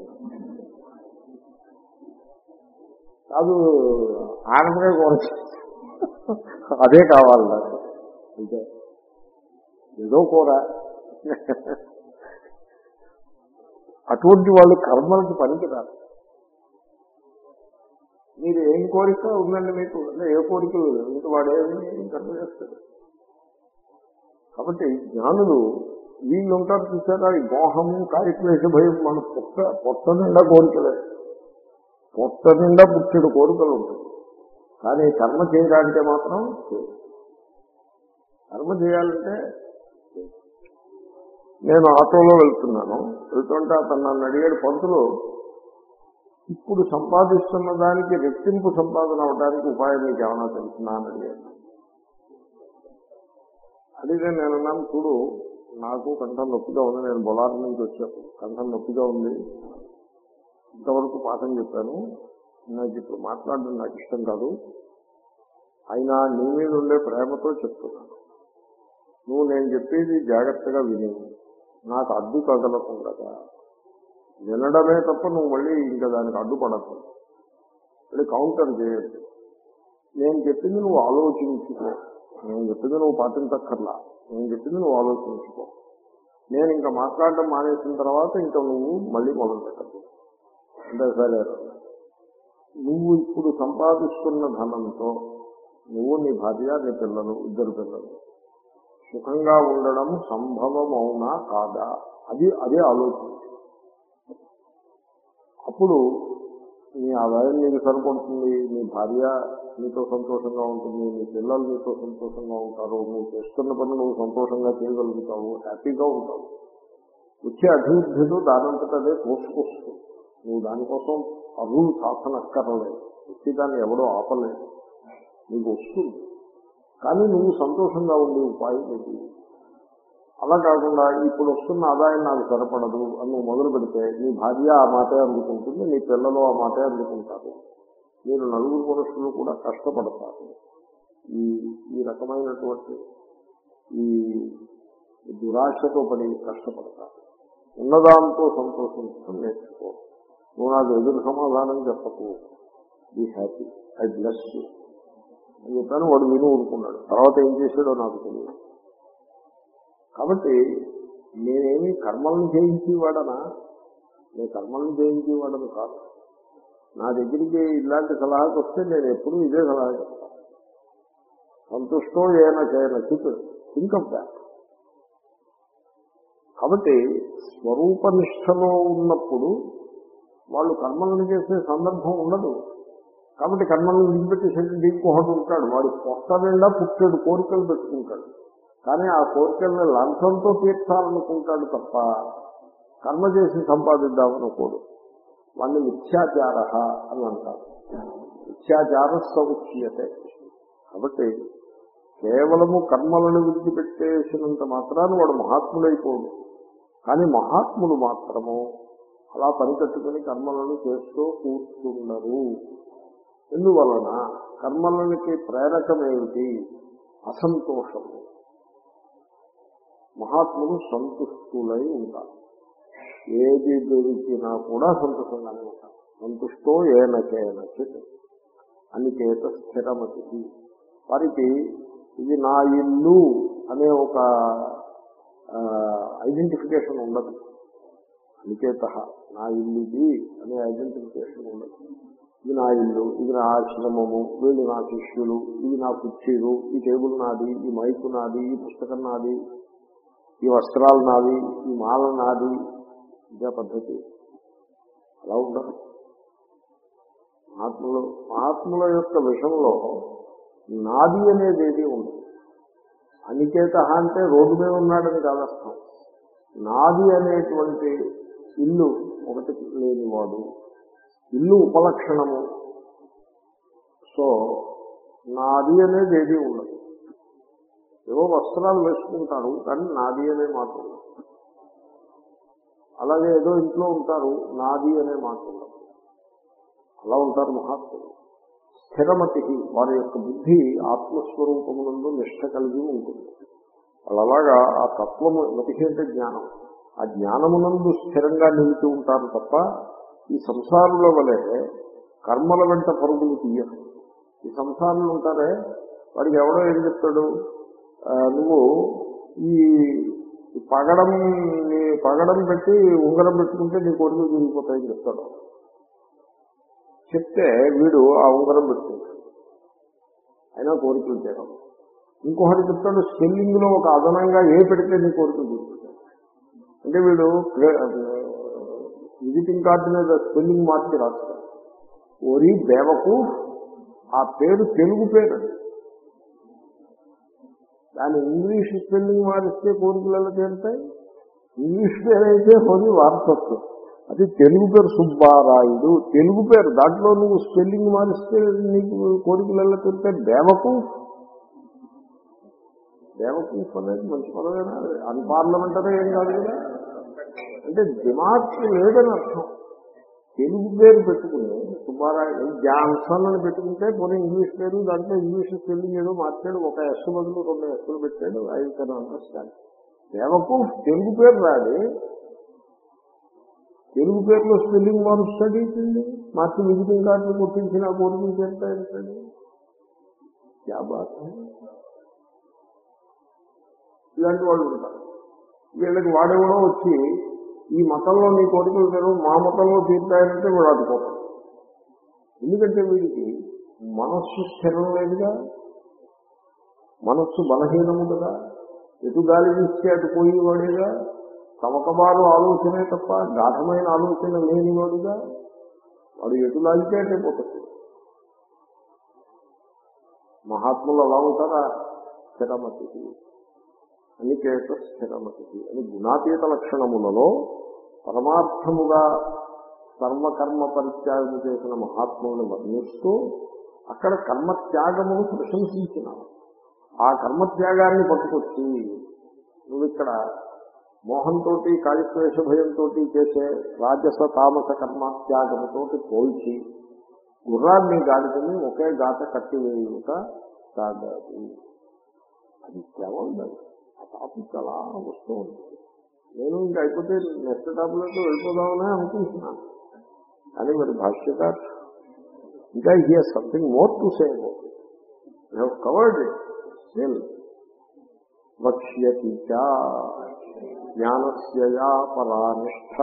కాదు ఆనపకాయ కూర అదే కావాలి నాకు అంతే ఏదో కూర అటువంటి వాళ్ళు కర్మలకి పనికిరారు మీరు ఏం కోరిక ఉందండి మీకు అంటే ఏ కోరికలు లేవు. ఇంకా వాడు ఏమి కర్మ చేస్తాడు కాబట్టి జ్ఞానులు వీళ్ళు ఉంటారు చూసారా ఈ మోహము కాయక్లేశ భయం మన పొట్ట పొట్ట నిండా కోరికలే పొట్ట నిండా పుట్టిన కోరికలు ఉంటాయి కానీ కర్మ చేయడానికి మాత్రం చేయరు. కర్మ చేయాలంటే నేను ఆటోలో వెళ్తున్నాను వెళ్తుంటే అతను నన్ను అడిగాడు పంతులు ఇప్పుడు సంపాదిస్తున్న దానికి రెట్టింపు సంపాదన అవడానికి ఉపాయం మీకు ఏమైనా తెలుసునా అని అడిగాడు అడిగితే నేను అన్నాను చూడు నాకు కంఠం నొప్పిగా ఉంది నేను బొలార్ నుంచి వచ్చాను కంఠం నొప్పిగా ఉంది ఇంతవరకు పాఠం చెప్పాను నాకు ఇప్పుడు మాట్లాడడం నాకు ఇష్టం కాదు అయినా నీ మీద ఉండే ప్రేమతో చెప్తున్నాను నువ్వు నేను చెప్పేది జాగ్రత్తగా విని నాకు అడ్డు తగలకుండా వినడమే తప్ప నువ్వు మళ్ళీ ఇంకా దానికి అడ్డుపడద్దు మళ్ళీ కౌంటర్ చేయద్దు నేను చెప్పింది నువ్వు ఆలోచించుకో నేను చెప్పింది నువ్వు పాటించక్కర్లా నేను చెప్పింది నువ్వు ఆలోచించుకో నేను ఇంకా మాట్లాడడం మానేసిన తర్వాత ఇంకా నువ్వు మళ్ళీ మొదలు పెట్టదు అంటే సరే నువ్వు ఇప్పుడు సంపాదిస్తున్న ధనంతో నువ్వు నీ భార్య నీ పిల్లలు ఇద్దరు పిల్లలు సుఖంగా ఉండడం సంభవమవునా కాదా అది అదే ఆలోచన అప్పుడు నీ ఆదాయం నీకు సరిపడుతుంది నీ భార్య నీతో సంతోషంగా ఉంటుంది నీ పిల్లలు నీతో సంతోషంగా ఉంటారు నువ్వు చేస్తున్న పని నువ్వు సంతోషంగా చేయగలుగుతావు హ్యాపీగా ఉంటావు వచ్చే అభివృద్ధిలో దానంతట అదే తోసుకొస్తుంది నువ్వు దానికోసం అరువులు సాధనక్కర్లేదు వచ్చి దాన్ని ఎవడో ఆపలేదు నీకు వస్తుంది కానీ నువ్వు సంతోషంగా ఉండే ఉపాయం ఇది అలా కాకుండా ఇప్పుడు వస్తున్న ఆదాయం నాకు సరిపడదు అని నువ్వు మొదలు పెడితే నీ భార్య ఆ మాటే అందుకుంటుంది నీ పిల్లలు ఆ మాటే అందుకుంటారు మీరు నలుగురు మనుషులు కూడా కష్టపడతారు ఈ ఈ రకమైనటువంటి ఈ దురాశతో పడి కష్టపడతారు ఉన్నదాంతో సంతోషించడం నేర్చుకో నువ్వు నాకు ఎదురు సమాధానం చెప్పకు be happy I bless you అని చెప్పాను వాడు విని ఊరుకున్నాడు తర్వాత ఏం చేశాడో నాకు తెలియదు కాబట్టి నేనేమి కర్మలను చేయించేవాడనా నేను కర్మలను చేయించేవాడను కాదు నా దగ్గరికి ఇలాంటి సలహాకి వస్తే నేను ఎప్పుడూ ఇదే సలహా చెప్తాను సంతుష్టో ఏన చేయన చిత్ థింక్ ఆఫ్ దాట్ కాబట్టి స్వరూపనిష్టలో ఉన్నప్పుడు వాళ్ళు కర్మలను చేసే సందర్భం ఉండదు కాబట్టి కర్మలను విడిపెట్టేసేది ఇంకొకటి ఉంటాడు వాడు పొట్ట నిండా పుట్టాడు కోరికలు పెట్టుకుంటాడు కానీ ఆ కోరికల్ని లంచంతో తీర్చాలనుకుంటాడు తప్ప కర్మ చేసి సంపాదిద్దామనుకోడు వాడిని మిథ్యాచార అని అంటారు మిథ్యాచార సౌచ్యతే కాబట్టి కేవలము కర్మలను విడిచిపెట్టేసినంత మాత్రాన వాడు మహాత్ముడైపోడు కానీ మహాత్ముడు మాత్రము అలా పని కట్టుకుని కర్మలను చేస్తూ కూర్చుండరు ఎందువలన కర్మలకి ప్రేరకమేమిటి అసంతోషము మహాత్ములు సంతుష్టులై ఉంటారు ఏది దొరికినా కూడా సంతోషంగానే ఉంటారు సంతుష్టో ఏనకేనచిత్ అనిచేత స్థిరమతి వారికి ఇది నా ఇల్లు అనే ఒక ఐడెంటిఫికేషన్ ఉండదు అనిచేత నా ఇల్లు ఇది అనే ఐడెంటిఫికేషన్ ఉండదు ఇది నా ఇల్లు ఇది నా ఆశ్రమము వీళ్ళు నా శిష్యులు ఇది నా కుర్చీలు ఈ టేబుల్ నాది ఈ మైకు నాది ఈ పుస్తకం నాది ఈ వస్త్రాలు నాది ఈ మాల నాది ఇదే పద్ధతి అలా ఉండదు మహాత్ములు మహాత్ముల యొక్క విషయంలో నాది అనేది ఏది ఉండదు అనికేత అంటే రోడ్డు మీద ఉన్నాడని కాదర్థం నాది అనేటువంటి ఇల్లు ఒకటి లేనివాడు ఇల్లు ఉపలక్షణము సో నాది అనేది ఏది ఉండదు ఏవో వస్త్రాలు వేసుకుంటారు కానీ నాది అనే మాట ఉండదు అలాగే ఏదో ఇంట్లో ఉంటారు నాది అనే మాట ఉండదు అలా ఉంటారు మహాత్ములు స్థిరమతికి వారి యొక్క బుద్ధి ఆత్మస్వరూపమునందు నిష్ట కలిగి ఉంటుంది వాళ్ళు అలాగా ఆ తత్వము మతి అంటే జ్ఞానం ఆ జ్ఞానమునందు స్థిరంగా నిలిచి ఉంటారు తప్ప ఈ సంసారుల వలె కర్మల వెంట పరుగులు తీయరు ఈ సంసారంలో ఉంటారే వాడికి ఎవడో ఏం చెప్తాడు ఆ, నువ్వు ఈ ఈ పగడం నీ పగడం పెట్టి ఉంగరం పెట్టుకుంటే నీ కొడుకు తిరిగిపోతాయని చెప్తాడు చెప్తే వీడు ఆ ఉంగరం పెట్టుకుంటాడు అయినా కోరికలు చేయడం ఇంకొకటి చెప్తాడు స్పెల్లింగ్ లో ఒక అదనంగా ఏ పెడితే నీ కోరికలు తీసుకుంటాడు అంటే వీడు విజిటింగ్ కార్డు మీద స్పెల్లింగ్ మార్చి రాస్తాడు ఓరి దేవకు ఆ పేరు తెలుగు పేరు అది. దాని ఇంగ్లీష్ స్పెల్లింగ్ మారిస్తే కోరికలలో చేరుతాయి ఇంగ్లీష్ పేరు అయితే కొని వారసత్వం అది తెలుగు పేరు సుబ్బారాయుడు తెలుగు పేరు దాంట్లో నువ్వు స్పెల్లింగ్ మారిస్తే నీకు కోరికలలో చేరితే దేవకు దేవకు అనేది మంచి పదవేనా అన్పార్లమెంటరీ ఏం కాదు కదా అంటే దిమాగ్ లేదని అర్థం తెలుగు పేరు పెట్టుకుని సుబ్బారాయుడు జాన్సన్ అని పెట్టుకుంటే పోనీ ఇంగ్లీష్ పేరు దాంట్లో ఇంగ్లీష్ స్పెల్లింగ్ ఏదో మార్చాడు ఒక ఎస్ బదులు రెండు ఎస్సులు పెట్టాడు ఐదు కన్ అండర్స్టాండ్ దేవకు తెలుగు పేరు రాది తెలుగు పేరులో స్పెల్లింగ్ మారుస్తాడు ఏంటండి మార్చి విజిటింగ్ కార్డులు కొట్టించిన కోరికలు చేస్తాయంటండి క్యా బాత్ హై? ఇలాంటి వాళ్ళు ఉంటారు వీళ్ళకి వాడెవడో వచ్చి ఈ మతంలో నీ కోరికలు తెరు మా మతంలో తీరుతాయంటే వీడు అడ్డుకోతాడు ఎందుకంటే వీడికి మనస్సు స్థిరం లేదుగా మనస్సు బలహీనము కదా ఎటు గాలి ఇస్తే అటు పోయేవాడేగా తమకబారు ఆలోచనే తప్ప గాఢమైన ఆలోచన లేనివాడుగా వాడు ఎటు లాగితే అటే పోతాడు మహాత్ములు అలా ఉంటారా స్థిరమతి అనికేత స్థిరమతి అని గుణాతీత లక్షణములలో పరమార్థముగా సర్వకర్మ పరిత్యాగము చేసిన మహాత్ములను వర్ణిస్తూ అక్కడ కర్మత్యాగమును ప్రశంసించినారు ఆ కర్మత్యాగాన్ని పట్టుకొచ్చి నువ్వు ఇక్కడ మోహంతో కాళిక్వేష భయంతో చేసే రాజస తామస కర్మత్యాగముతోటి పోల్చి గుర్రాన్ని గాడిదని ఒకే గాట కట్టివేయుట సాగదు అది బాగుండదు ఆ టాపిక్ అలా వస్తూ ఉంటుంది నేను ఇంకా అయిపోతే నెక్స్ట్ టాపిక్ వెళ్ళిపోదామని అనుకుంటున్నాను కానీ మరి భాష్యకార్ ఇంకా here something more to say about it have covered it still వక్ష్యతి చ జ్ఞానస్యయా పరానిష్ట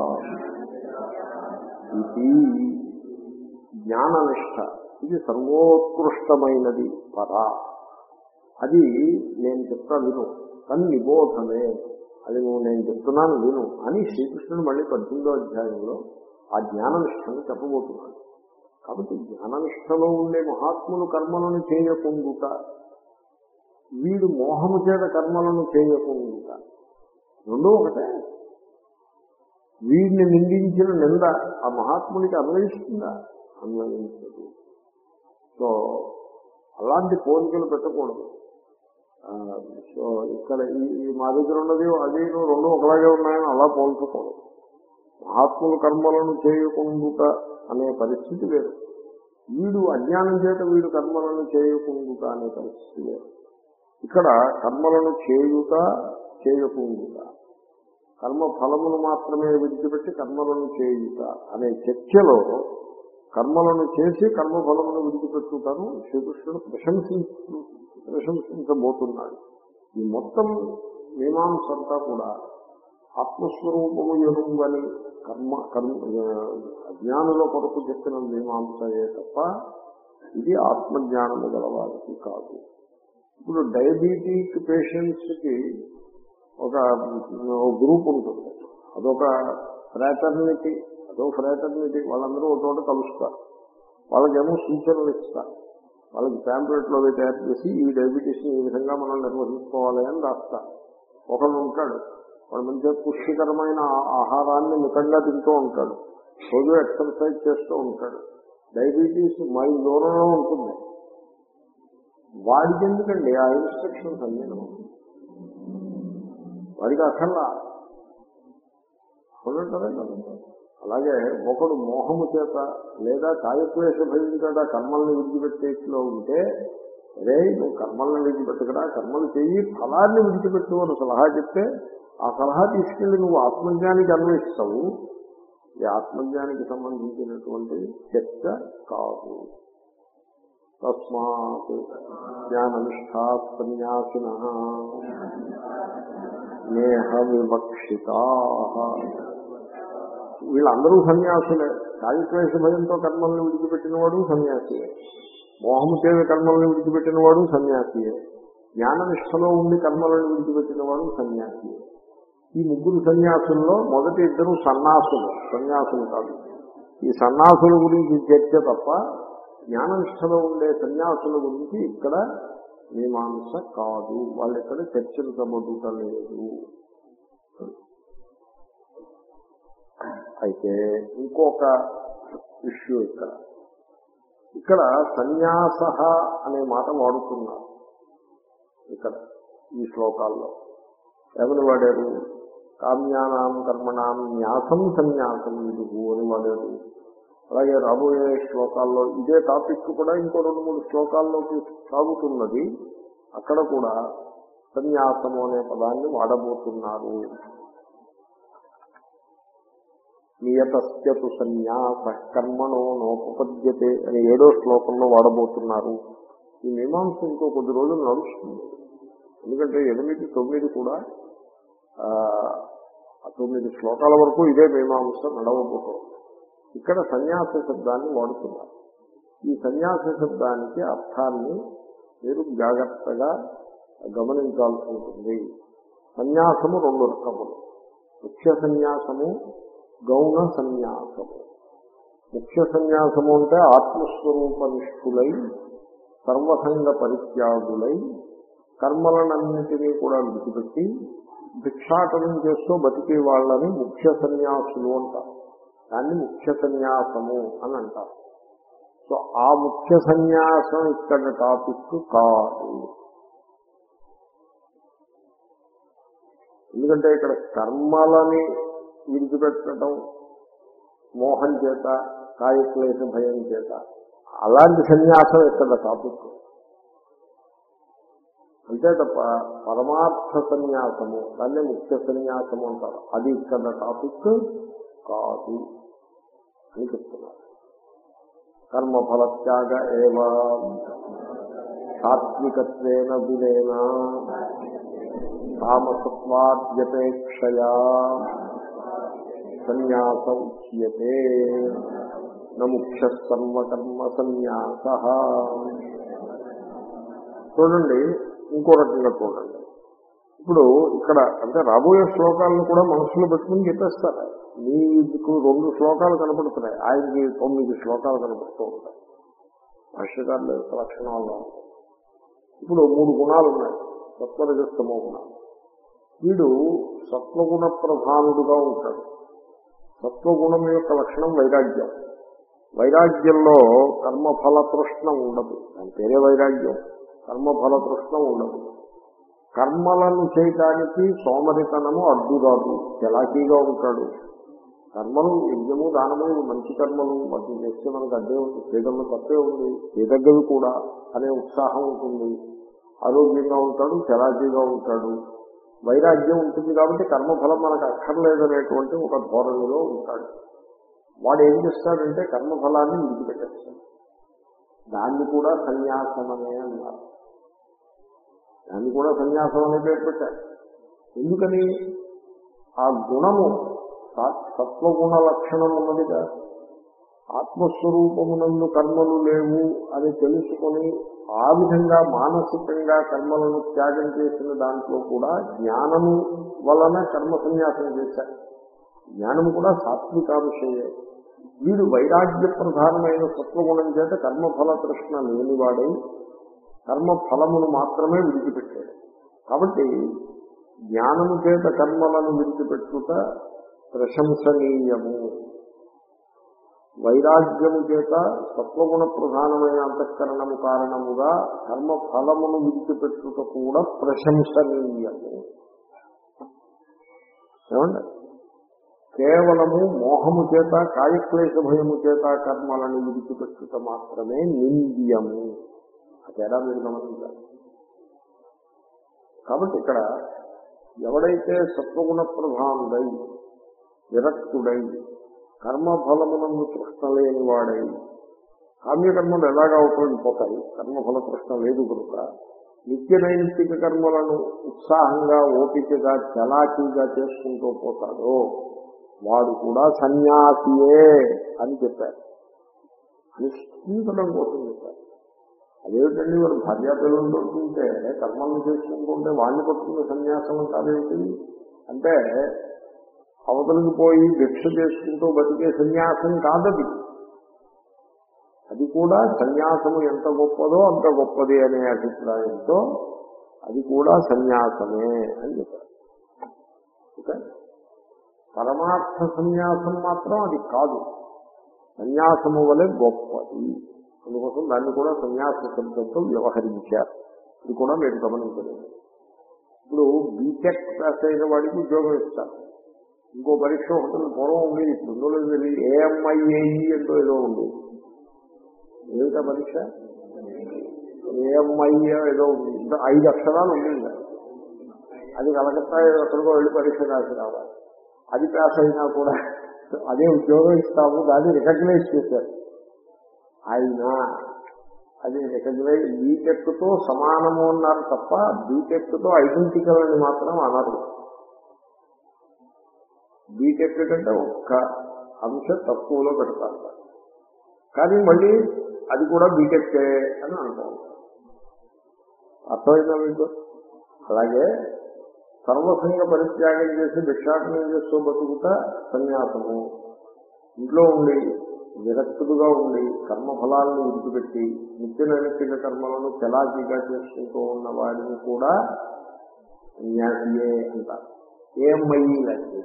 ఇది జ్ఞాననిష్ట ఇది సర్వోత్కృష్టమైనది పరా అది నేను చెప్తా విను కానీ నిబోధమే అది నువ్వు నేను చెప్తున్నాను విను అని శ్రీకృష్ణుడు మళ్ళీ పద్దెనిమిదో అధ్యాయంలో ఆ జ్ఞాననిష్టను చెప్పబోతున్నాడు కాబట్టి జ్ఞాననిష్టలో ఉండే మహాత్ములు కర్మలను చేయకుండుట వీడు మోహము చేత కర్మలను చేయకుండుట రెండో ఒకటే వీడిని నిందించిన నింద ఆ మహాత్మునికి అన్వయిస్తుందా అన్వయించదు సో అలాంటి పోలికలు పెట్టకూడదు ఆ, సో ఇక్కడ ఈ ఈ మా దగ్గర ఉన్నది అది రెండు ఒకలాగే ఉన్నాయని అలా పోల్చకూడదు మహాత్ముల కర్మలను చేయకుండుట అనే పరిస్థితి వేరు వీడు అజ్ఞానం చేత వీడు కర్మలను చేయకుండుట అనే పరిస్థితి వేరు ఇక్కడ కర్మలను చేయుట చేయకుండుట కర్మ ఫలమును మాత్రమే విడిచిపెట్టి కర్మలను చేయుట అనే చర్చలో కర్మలను చేసి కర్మఫలమును విడిచిపెట్టుతాను శ్రీకృష్ణుడు ప్రశంసించు ప్రశంసించబోతున్నాడు ఈ మొత్తం మీమాంస అంతా కూడా ఆత్మస్వరూపము ఎరుంగని కర్మ కర్మ అజ్ఞానుల కొరకు చెప్పిన మీమాంసయే తప్ప ఇది ఆత్మజ్ఞానము గలవారికి కాదు ఇప్పుడు డయాబెటిక్ పేషెంట్స్ కి ఒక గ్రూప్ ఉంటుంది అదొక ఫ్రాటర్నిటీ అదో ఫ్రాటర్నిటీ వాళ్ళందరూ ఒక చోట కలుస్తారు వాళ్ళకేమో సూచనలు ఇస్తారు వాళ్ళకి ప్యాంప్లెట్లో అవి తయారు చేసి ఈ డయాబెటీస్ని ఈ విధంగా మనం నిర్వహించుకోవాలి అని రాస్తారు ఒకడు ఉంటాడు వాడు మంచిగా పుష్టికరమైన ఆ- ఆహారాన్ని మితంగా తింటూ ఉంటాడు రోజు ఎక్సర్సైజ్ చేస్తూ ఉంటాడు డయాబెటీస్ మైల్ దూరంలో ఉంటుంది వాడికి ఎందుకండి ఆ ఇన్స్ట్రక్షన్స్ అన్నీ వాడికి అక్కర్లా అవునంటారా కదా అలాగే ఒకడు మోహము చేత లేదా కాయక్వేష భయం చేత కర్మల్ని విడిచిపెట్టేట్లో ఉంటే అరే నువ్వు కర్మల్ని విడిచిపెట్టకరా కర్మలు చెయ్యి ఫలాన్ని విడిచిపెట్టు అని సలహా చెప్తే ఆ సలహా తీసుకెళ్లి నువ్వు ఆత్మజ్ఞానికి అన్వయిస్తావు ఇది ఆత్మజ్ఞానికి సంబంధించినటువంటి చర్చ కాదు తస్మాత్ జ్ఞాననిష్టా సన్యాసిన నేహ వివక్షితా వీళ్ళందరూ సన్యాసులే కాయక్లేశ భయంతో కర్మల్ని విడిచిపెట్టిన వాడు సన్యాసియే మోహము చేత కర్మల్ని విడిచిపెట్టిన వాడు సన్యాసియే జ్ఞాననిష్టలో ఉండి కర్మలను విడిచిపెట్టిన వాడు సన్యాసియే ఈ ముగ్గురు సన్యాసుల్లో మొదటి ఇద్దరు సన్నాసులు సన్యాసులు కాదు ఈ సన్నాసుల గురించి చర్చ తప్ప జ్ఞాననిష్టలో ఉండే సన్యాసుల గురించి ఇక్కడ మీమాంస కాదు వాళ్ళు ఇక్కడ చర్చించబడుట లేదు అయితే ఇంకొక ఇష్యూ ఇక్కడ ఇక్కడ సన్యాస అనే మాట వాడుతున్నారు ఇక్కడ ఈ శ్లోకాల్లో ఎవరు వాడారు కామ్యానాం కర్మణాం న్యాసం సన్యాసం ఇది అని వాడారు అలాగే రాబోయే శ్లోకాల్లో ఇదే టాపిక్ కూడా ఇంకో రెండు మూడు శ్లోకాల్లోకి సాగుతున్నది అక్కడ కూడా సన్యాసము అనే పదాన్ని వాడబోతున్నారు నియతస్యతు సన్యాస కర్మణో నోపపద్యతే అని ఏడో శ్లోకంలో వాడబోతున్నారు ఈ మీమాంస ఇంకో కొద్ది రోజులు నడుస్తుంది ఎందుకంటే ఎనిమిది తొమ్మిది కూడా ఆ, తొమ్మిది శ్లోకాల వరకు ఇదే మీమాంస నడవబోతోంది ఇక్కడ సన్యాస శబ్దాన్ని వాడుతున్నారు ఈ సన్యాస శబ్దానికి అర్థాన్ని మీరు జాగ్రత్తగా గమనించాల్సి ఉంటుంది సన్యాసము రెండు రకములు ముఖ్య సన్యాసము గౌణ సన్యాసము ముఖ్య సన్యాసము అంటే ఆత్మస్వరూపనిష్ఠులై సర్వసంగ పరిత్యాగులై కర్మలనన్నిటినీ కూడా విడిచిపెట్టి భిక్షాటనం చేస్తూ బతికే వాళ్ళని ముఖ్య సన్యాసులు అంటారు దాన్ని ముఖ్య సన్యాసము అని అంటారు సో ఆ ముఖ్య సన్యాసం ఇక్కడ టాపిక్ కాదు ఎందుకంటే ఇక్కడ కర్మలని విడిచిపెట్టడం మోహం చేత కాయక్లేశ భయం చేత అలాంటి సన్యాసం ఇక్కడ టాపిక్ అంతే తప్ప పరమార్థ సన్యాసము దాన్నే ముఖ్య సన్యాసము అంటారు అది ఇక్కడ టాపిక్ కాదు అని చెప్తున్నారు కర్మఫలత్యాగ ఏవ సాత్వికత్వేన గుణేన తామసత్వాద్యపేక్షయా సన్యాస ఉచ్యతే నముఖ్య సర్వకర్మ సన్యాస చూడండి ఇంకో రకంగా చూడండి ఇప్పుడు ఇక్కడ అంటే రాబోయే శ్లోకాలను కూడా మనసులో పెట్టుకుని చెప్పేస్తారు మీకు రెండు శ్లోకాలు కనపడుతున్నాయి ఆయనకి తొమ్మిది శ్లోకాలు కనపడుతూ ఉంటాయి భాష్యకారుల యొక్క లక్షణాల్లో ఇప్పుడు మూడు గుణాలు ఉన్నాయి సత్వరజస్తమో గుణాలు వీడు సత్వగుణ ప్రధానుడుగా ఉంటాడు సత్వగుణం యొక్క లక్షణం వైరాగ్యం వైరాగ్యంలో కర్మఫల తృష్ణ ఉండదు దాని పేరే వైరాగ్యం కర్మఫల తృష్ణ ఉండదు కర్మలను చేయటానికి సోమరితనము అడ్డురాదు చలాకీగా ఉంటాడు కర్మలు యజ్ఞము దానము ఇవి మంచి కర్మలు వాటిని చేస్తే మనకు అడ్డే ఉంది చేయడంలో తప్పే ఉంది చేయదగ్గవి కూడా అనే ఉత్సాహం ఉంటుంది ఆరోగ్యంగా ఉంటాడు చలాకీగా ఉంటాడు వైరాగ్యం ఉంటుంది కాబట్టి కర్మఫలం మనకు అక్కర్లేదనేటువంటి ఒక ధోరణిలో ఉంటాడు వాడు ఏం చేస్తాడంటే కర్మఫలాన్ని విడిచిపెట్టేస్తాడు దాన్ని కూడా సన్యాసమనే అన్నారు దాన్ని కూడా సన్యాసం అనే పేరు పెట్టారు ఎందుకని ఆ గుణము స- సత్వగుణ లక్షణం ఉన్నదిగా ఆత్మస్వరూపమునందు కర్మలు లేవు అని తెలుసుకొని ఆ విధంగా మానసికంగా కర్మలను త్యాగం చేసిన దాంట్లో కూడా జ్ఞానము వలన కర్మ సన్యాసం చేశారు జ్ఞానము కూడా సాత్వికాంశయే వీడు వైరాగ్య ప్రధానమైన సత్వగుణం చేత కర్మఫల తృష్ణ లేనివాడై కర్మ ఫలమును మాత్రమే విడిచిపెట్టాడు కాబట్టి జ్ఞానము చేత కర్మలను విడిచిపెట్టుట ప్రశంసనీయము వైరాగ్యము చేత సత్వగుణ ప్రధానమైన అంతఃకరణము కారణముగా కర్మ ఫలమును విడిచిపెట్టుట కూడా ప్రశంసనీయము ఏమండి కేవలము మోహము చేత కాయక్లేశ భయము చేత కర్మలను విడిచిపెట్టుట మాత్రమే నింద్యము ఆ తేడా మీరు గమనించాలి కాబట్టి ఇక్కడ ఎవడైతే సత్వగుణ ప్రధానుడై విరక్తుడై కర్మఫలమునందు తృష్ణ లేని వాడై కామ్యకర్మలు ఎలాగా ఉపయోగిపోతాయి కర్మఫల తృష్ణ లేదు కనుక నిత్య నైమిత్తిక కర్మలను ఉత్సాహంగా ఓపికగా చలాకీగా చేసుకుంటూ పోతాడో వాడు కూడా సన్యాసియే అని చెప్పారు అని స్థితించడం కోసం చెప్పారు అదేమిటండి వాడు భార్యా పిల్లలు పడుతుంటే కర్మలను చేసుకుంటుంటే వాడిని పట్టుకునే సన్యాసం అంటారేమిటి అంటే అవతలికి పోయి భిక్ష చేసుకుంటూ బతికే సన్యాసం కాదది అది కూడా సన్యాసము ఎంత గొప్పదో అంత గొప్పది అనే అభిప్రాయంతో అది కూడా సన్యాసమే అని చెప్పారు ఓకే పరమార్థ సన్యాసం మాత్రం అది కాదు సన్యాసము వలె గొప్పది అందుకోసం దాన్ని కూడా సన్యాస శబ్దంతో వ్యవహరించారు ఇది కూడా మీరు గమనించలేదు ఇప్పుడు బీటెక్ పాస్ అయిన వాడికి ఉద్యోగం ఇస్తారు ఇంకో పరీక్ష ఒకటి పూర్వం ఉండేది ఇప్పుడు ఉందో లేదో తెలియదు ఏఎంఐఏఈ అంటూ ఏదో ఉంది ఏమిటా పరీక్ష ఏఎంఐ ఏదో ఉంది ఇంకా ఐదు అక్షరాలు ఉంది అది కలకత్తా ఎక్కడికో వెళ్ళి పరీక్ష రాసి రావాలి అది పాస్ అయినా కూడా అదే ఉద్యోగం ఇస్తాము దాన్ని రికగ్నైజ్ చేశారు అయినా అది రికగ్నైజ్ బీటెక్ తో సమానము అన్నారు తప్ప బీటెక్ తో ఐడెంటికల్ అని మాత్రం అనరు బీటెక్ కంటే ఒక్క అంశ తక్కువలో పెడతారు కానీ మళ్ళీ అది కూడా బీటెక్కే అని అనుకోవాలి అర్థమైందా మీకు అలాగే సర్వసంగ పరిత్యాగం చేసి భిక్షాటనం చేస్తూ బతుకుతా సన్యాసము ఇంట్లో ఉండి విరక్తుడుగా ఉండి కర్మఫలాలను విడిచిపెట్టి నిత్య నైమిత్తిక కర్మలను చలాకీగా చేసుకుంటూ ఉన్న వాడిని కూడా సన్యాసియే అంటారు ఏమయ్యి లాంటి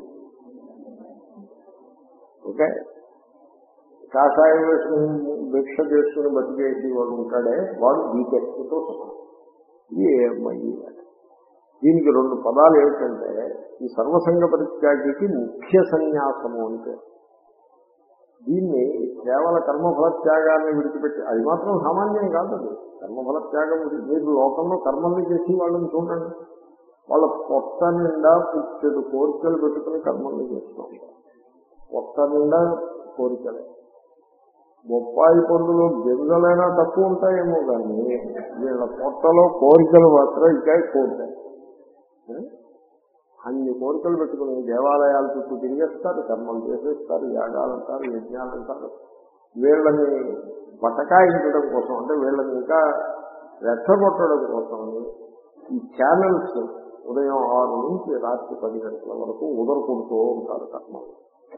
ఓకే కాషాయం వేసుకుని భిక్ష చేసుకుని బతికేసి వాడు ఉంటాడే వాడు బీటెక్తో సమానం ఇది ఏమయ్యి దీనికి రెండు పదాలు ఏమిటంటే ఈ సర్వసంగ పరిత్యాగికి ముఖ్య సన్యాసము అంటే దీన్ని కేవల కర్మఫల త్యాగాన్ని విడిచిపెట్టి అది మాత్రం సామాన్యం కాదు అది కర్మఫల త్యాగం విడి- మీరు లోకంలో కర్మల్ని చేసి వాళ్ళని చూడండి వాళ్ళ పొట్ట నిండా పుట్టెడు కోరికలు పెట్టుకుని కర్మల్ని చేస్తూ ఉంటారు పొట్ట నిండా కోరికలే బొప్పాయి పండులో గింజలైనా తక్కువ ఉంటాయేమో కానీ వీళ్ళ పొట్టలో కోరికలు మాత్రం ఇంకా ఎక్కువ ఉంటాయి ఏ? అన్ని కోరికలు పెట్టుకుని దేవాలయాల చుట్టూ తిరిగేస్తారు కర్మలు చేసేస్తారు యాగాలు అంటారు యజ్ఞాలు అంటారు వీళ్ళని బట్టకాయించడం కోసం అంటే వీళ్ళని ఇంకా రెచ్చగొట్టడం కోసం ఈ ఛానల్స్ ఉదయం ఆరు నుంచి రాత్రి పది గంటల వరకు ఉదరకొడుతూ ఉంటారు కర్మలు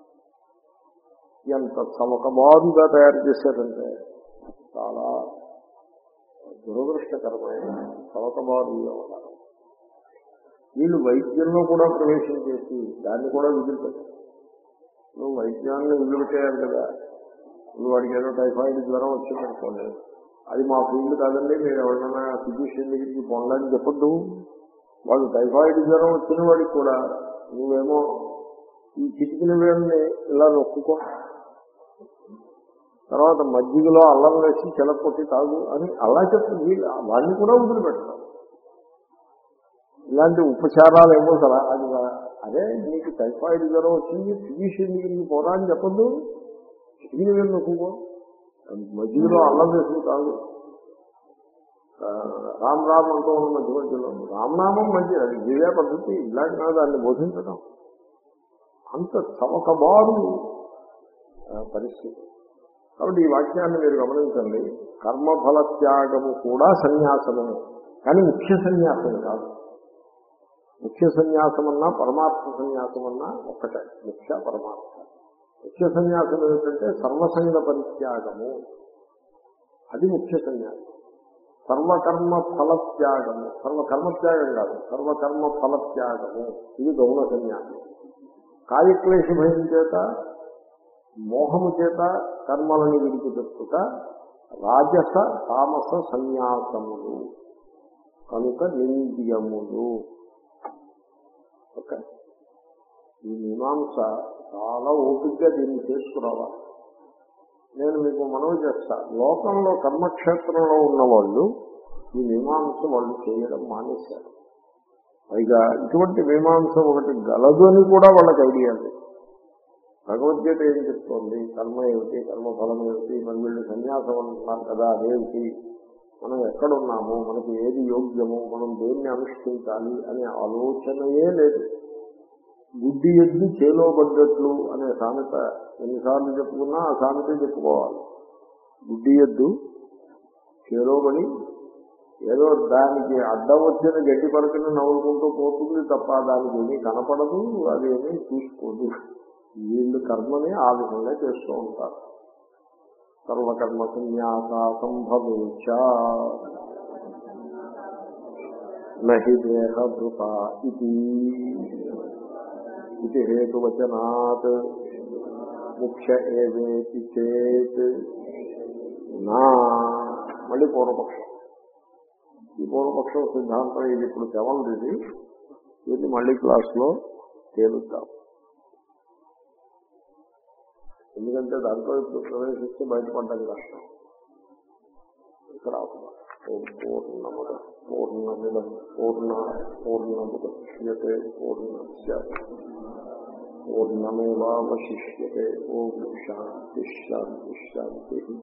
ఎంత చమకబాదుగా తయారు చేశారంటే చాలా దురదృష్టకరమైన చమకబాదు వ్యవహారం వీళ్ళు వైద్యంలో కూడా ప్రవేశం చేసి దాన్ని కూడా వదిలిపెట్టారు నువ్వు వైద్యాన్ని వదిలిపెట్టేయాలి కదా నువ్వు వాడికి ఏదో టైఫాయిడ్ జ్వరం వచ్చిందనుకోండి అది మా ఫీల్డ్ కాదండి మీరు ఎవరైనా ఫిజిషియన్ దగ్గరికి పొందని చెప్పొద్దు వాడు టైఫాయిడ్ జ్వరం వచ్చిన వాడికి కూడా నువ్వేమో ఈ చిటికిన వేళ్ళని ఇలా నొక్కుకో తర్వాత మజ్జిగలో అల్లం వేసి చెలకొట్టి తాగు అని అలా చెప్పు వీళ్ళు వాడిని కూడా వదిలిపెట్టడం ఇలాంటి ఉపచారాలు ఏమో కదా అది వా- అదే నీకు టైఫాయిడ్ జ్వరం వచ్చింది ఫిజిషియన్ దగ్గరికి పోరా అని చెప్పొద్దు చిటికిన వేలు నొక్కుకో మజ్జిగలో అల్లం వేసుకుని తాగు ఆ, రామ్ రామ్ అంటూ ఉన్న మధ్య మధ్యలో రామనామం మంచిది అది దివ్య పద్ధతి ఇలాంటి కాదు దాన్ని బోధించడం అంత చమకబారు ఆ, పరిస్థితి కాబట్టి ఈ వాక్యాన్ని మీరు గమనించండి కర్మఫల త్యాగము కూడా సన్యాసమే కానీ ముఖ్య సన్యాసం కాదు ముఖ్య సన్యాసం అన్నా పరమార్థ సన్యాసం అన్నా ఒక్కటే ముఖ్య పరమార్థ ముఖ్య సన్యాసం ఏమిటంటే సర్వసంగ పరిత్యాగము అది ముఖ్య సన్యాసం సర్వకర్మ ఫలత్యాగము సర్వకర్మత్యాగం కాదు సర్వకర్మ ఫలత్యాగము ఇది గౌణ సన్యాసం కాయక్లేశ భయం చేత మోహము చేత కర్మలను విడిచిపెట్టుట రాజస తామస సన్యాసములు కనుక నింద్యములు ఓకే ఈ మీమాంస చాలా ఓపికగా దీన్ని చేసుకురావాలి నేను మీకు మనవి చేస్తా లోకంలో కర్మక్షేత్రంలో ఉన్న వాళ్ళు ఈ మీమాంస వాళ్ళు చేయడం మానేశారు పైగా ఇటువంటి మీమాంస ఒకటి గలదు అని కూడా వాళ్ళకి ఐడియా లేదు భగవద్గీత ఏం చెప్తోంది కర్మ ఏమిటి కర్మఫలం ఏమిటి మరి వీళ్ళు సన్యాసం అంటున్నారు కదా అదేమిటి మనం ఎక్కడున్నాము మనకి ఏది యోగ్యము మనం దేన్ని అనుష్ఠించాలి అనే ఆలోచనయే లేదు గుడ్డి ఎద్దు చేలో పడ్డట్లు అనే సామెత ఎన్నిసార్లు చెప్పుకున్నా ఆ సామెతే చెప్పుకోవాలి గుడ్డి ఎద్దు చేలో పడి ఏదో దానికి అడ్డం వచ్చిన గడ్డి పరకని నవ్వుకుంటూ పోతుంది తప్ప దానికి ఏమీ కనపడదు అది ఏమీ చూసుకోదు వీళ్ళు కర్మని ఆ విధంగా చేస్తూ ఉంటారు సర్వకర్మ సన్యాస సంభవేచ నహి దేహభృత ఇది ఇది హేతువచనాత్ ముఖ్య ఏవేతి చేత్ నా మళ్ళీ పూర్వపక్షం ఈ పూర్వపక్షం సిద్ధాంతం ఇది ఇప్పుడు సెవెంత్ ఇది ఇది మళ్ళీ క్లాస్లో తేలుద్దాం ఎందుకంటే దాంట్లో ఇప్పుడు ప్రవేశిస్తే బయటపడ్డం కష్టం ఇక్కడ ఆపుదాం. ఓం పూర్ణముద పూర్ణమిదం పూర్ణ పూర్ణముద్యతే పూర్ణస్య పూర్ణమేవాశిష్యతే ఓం శాంతి శాంతి శాంతి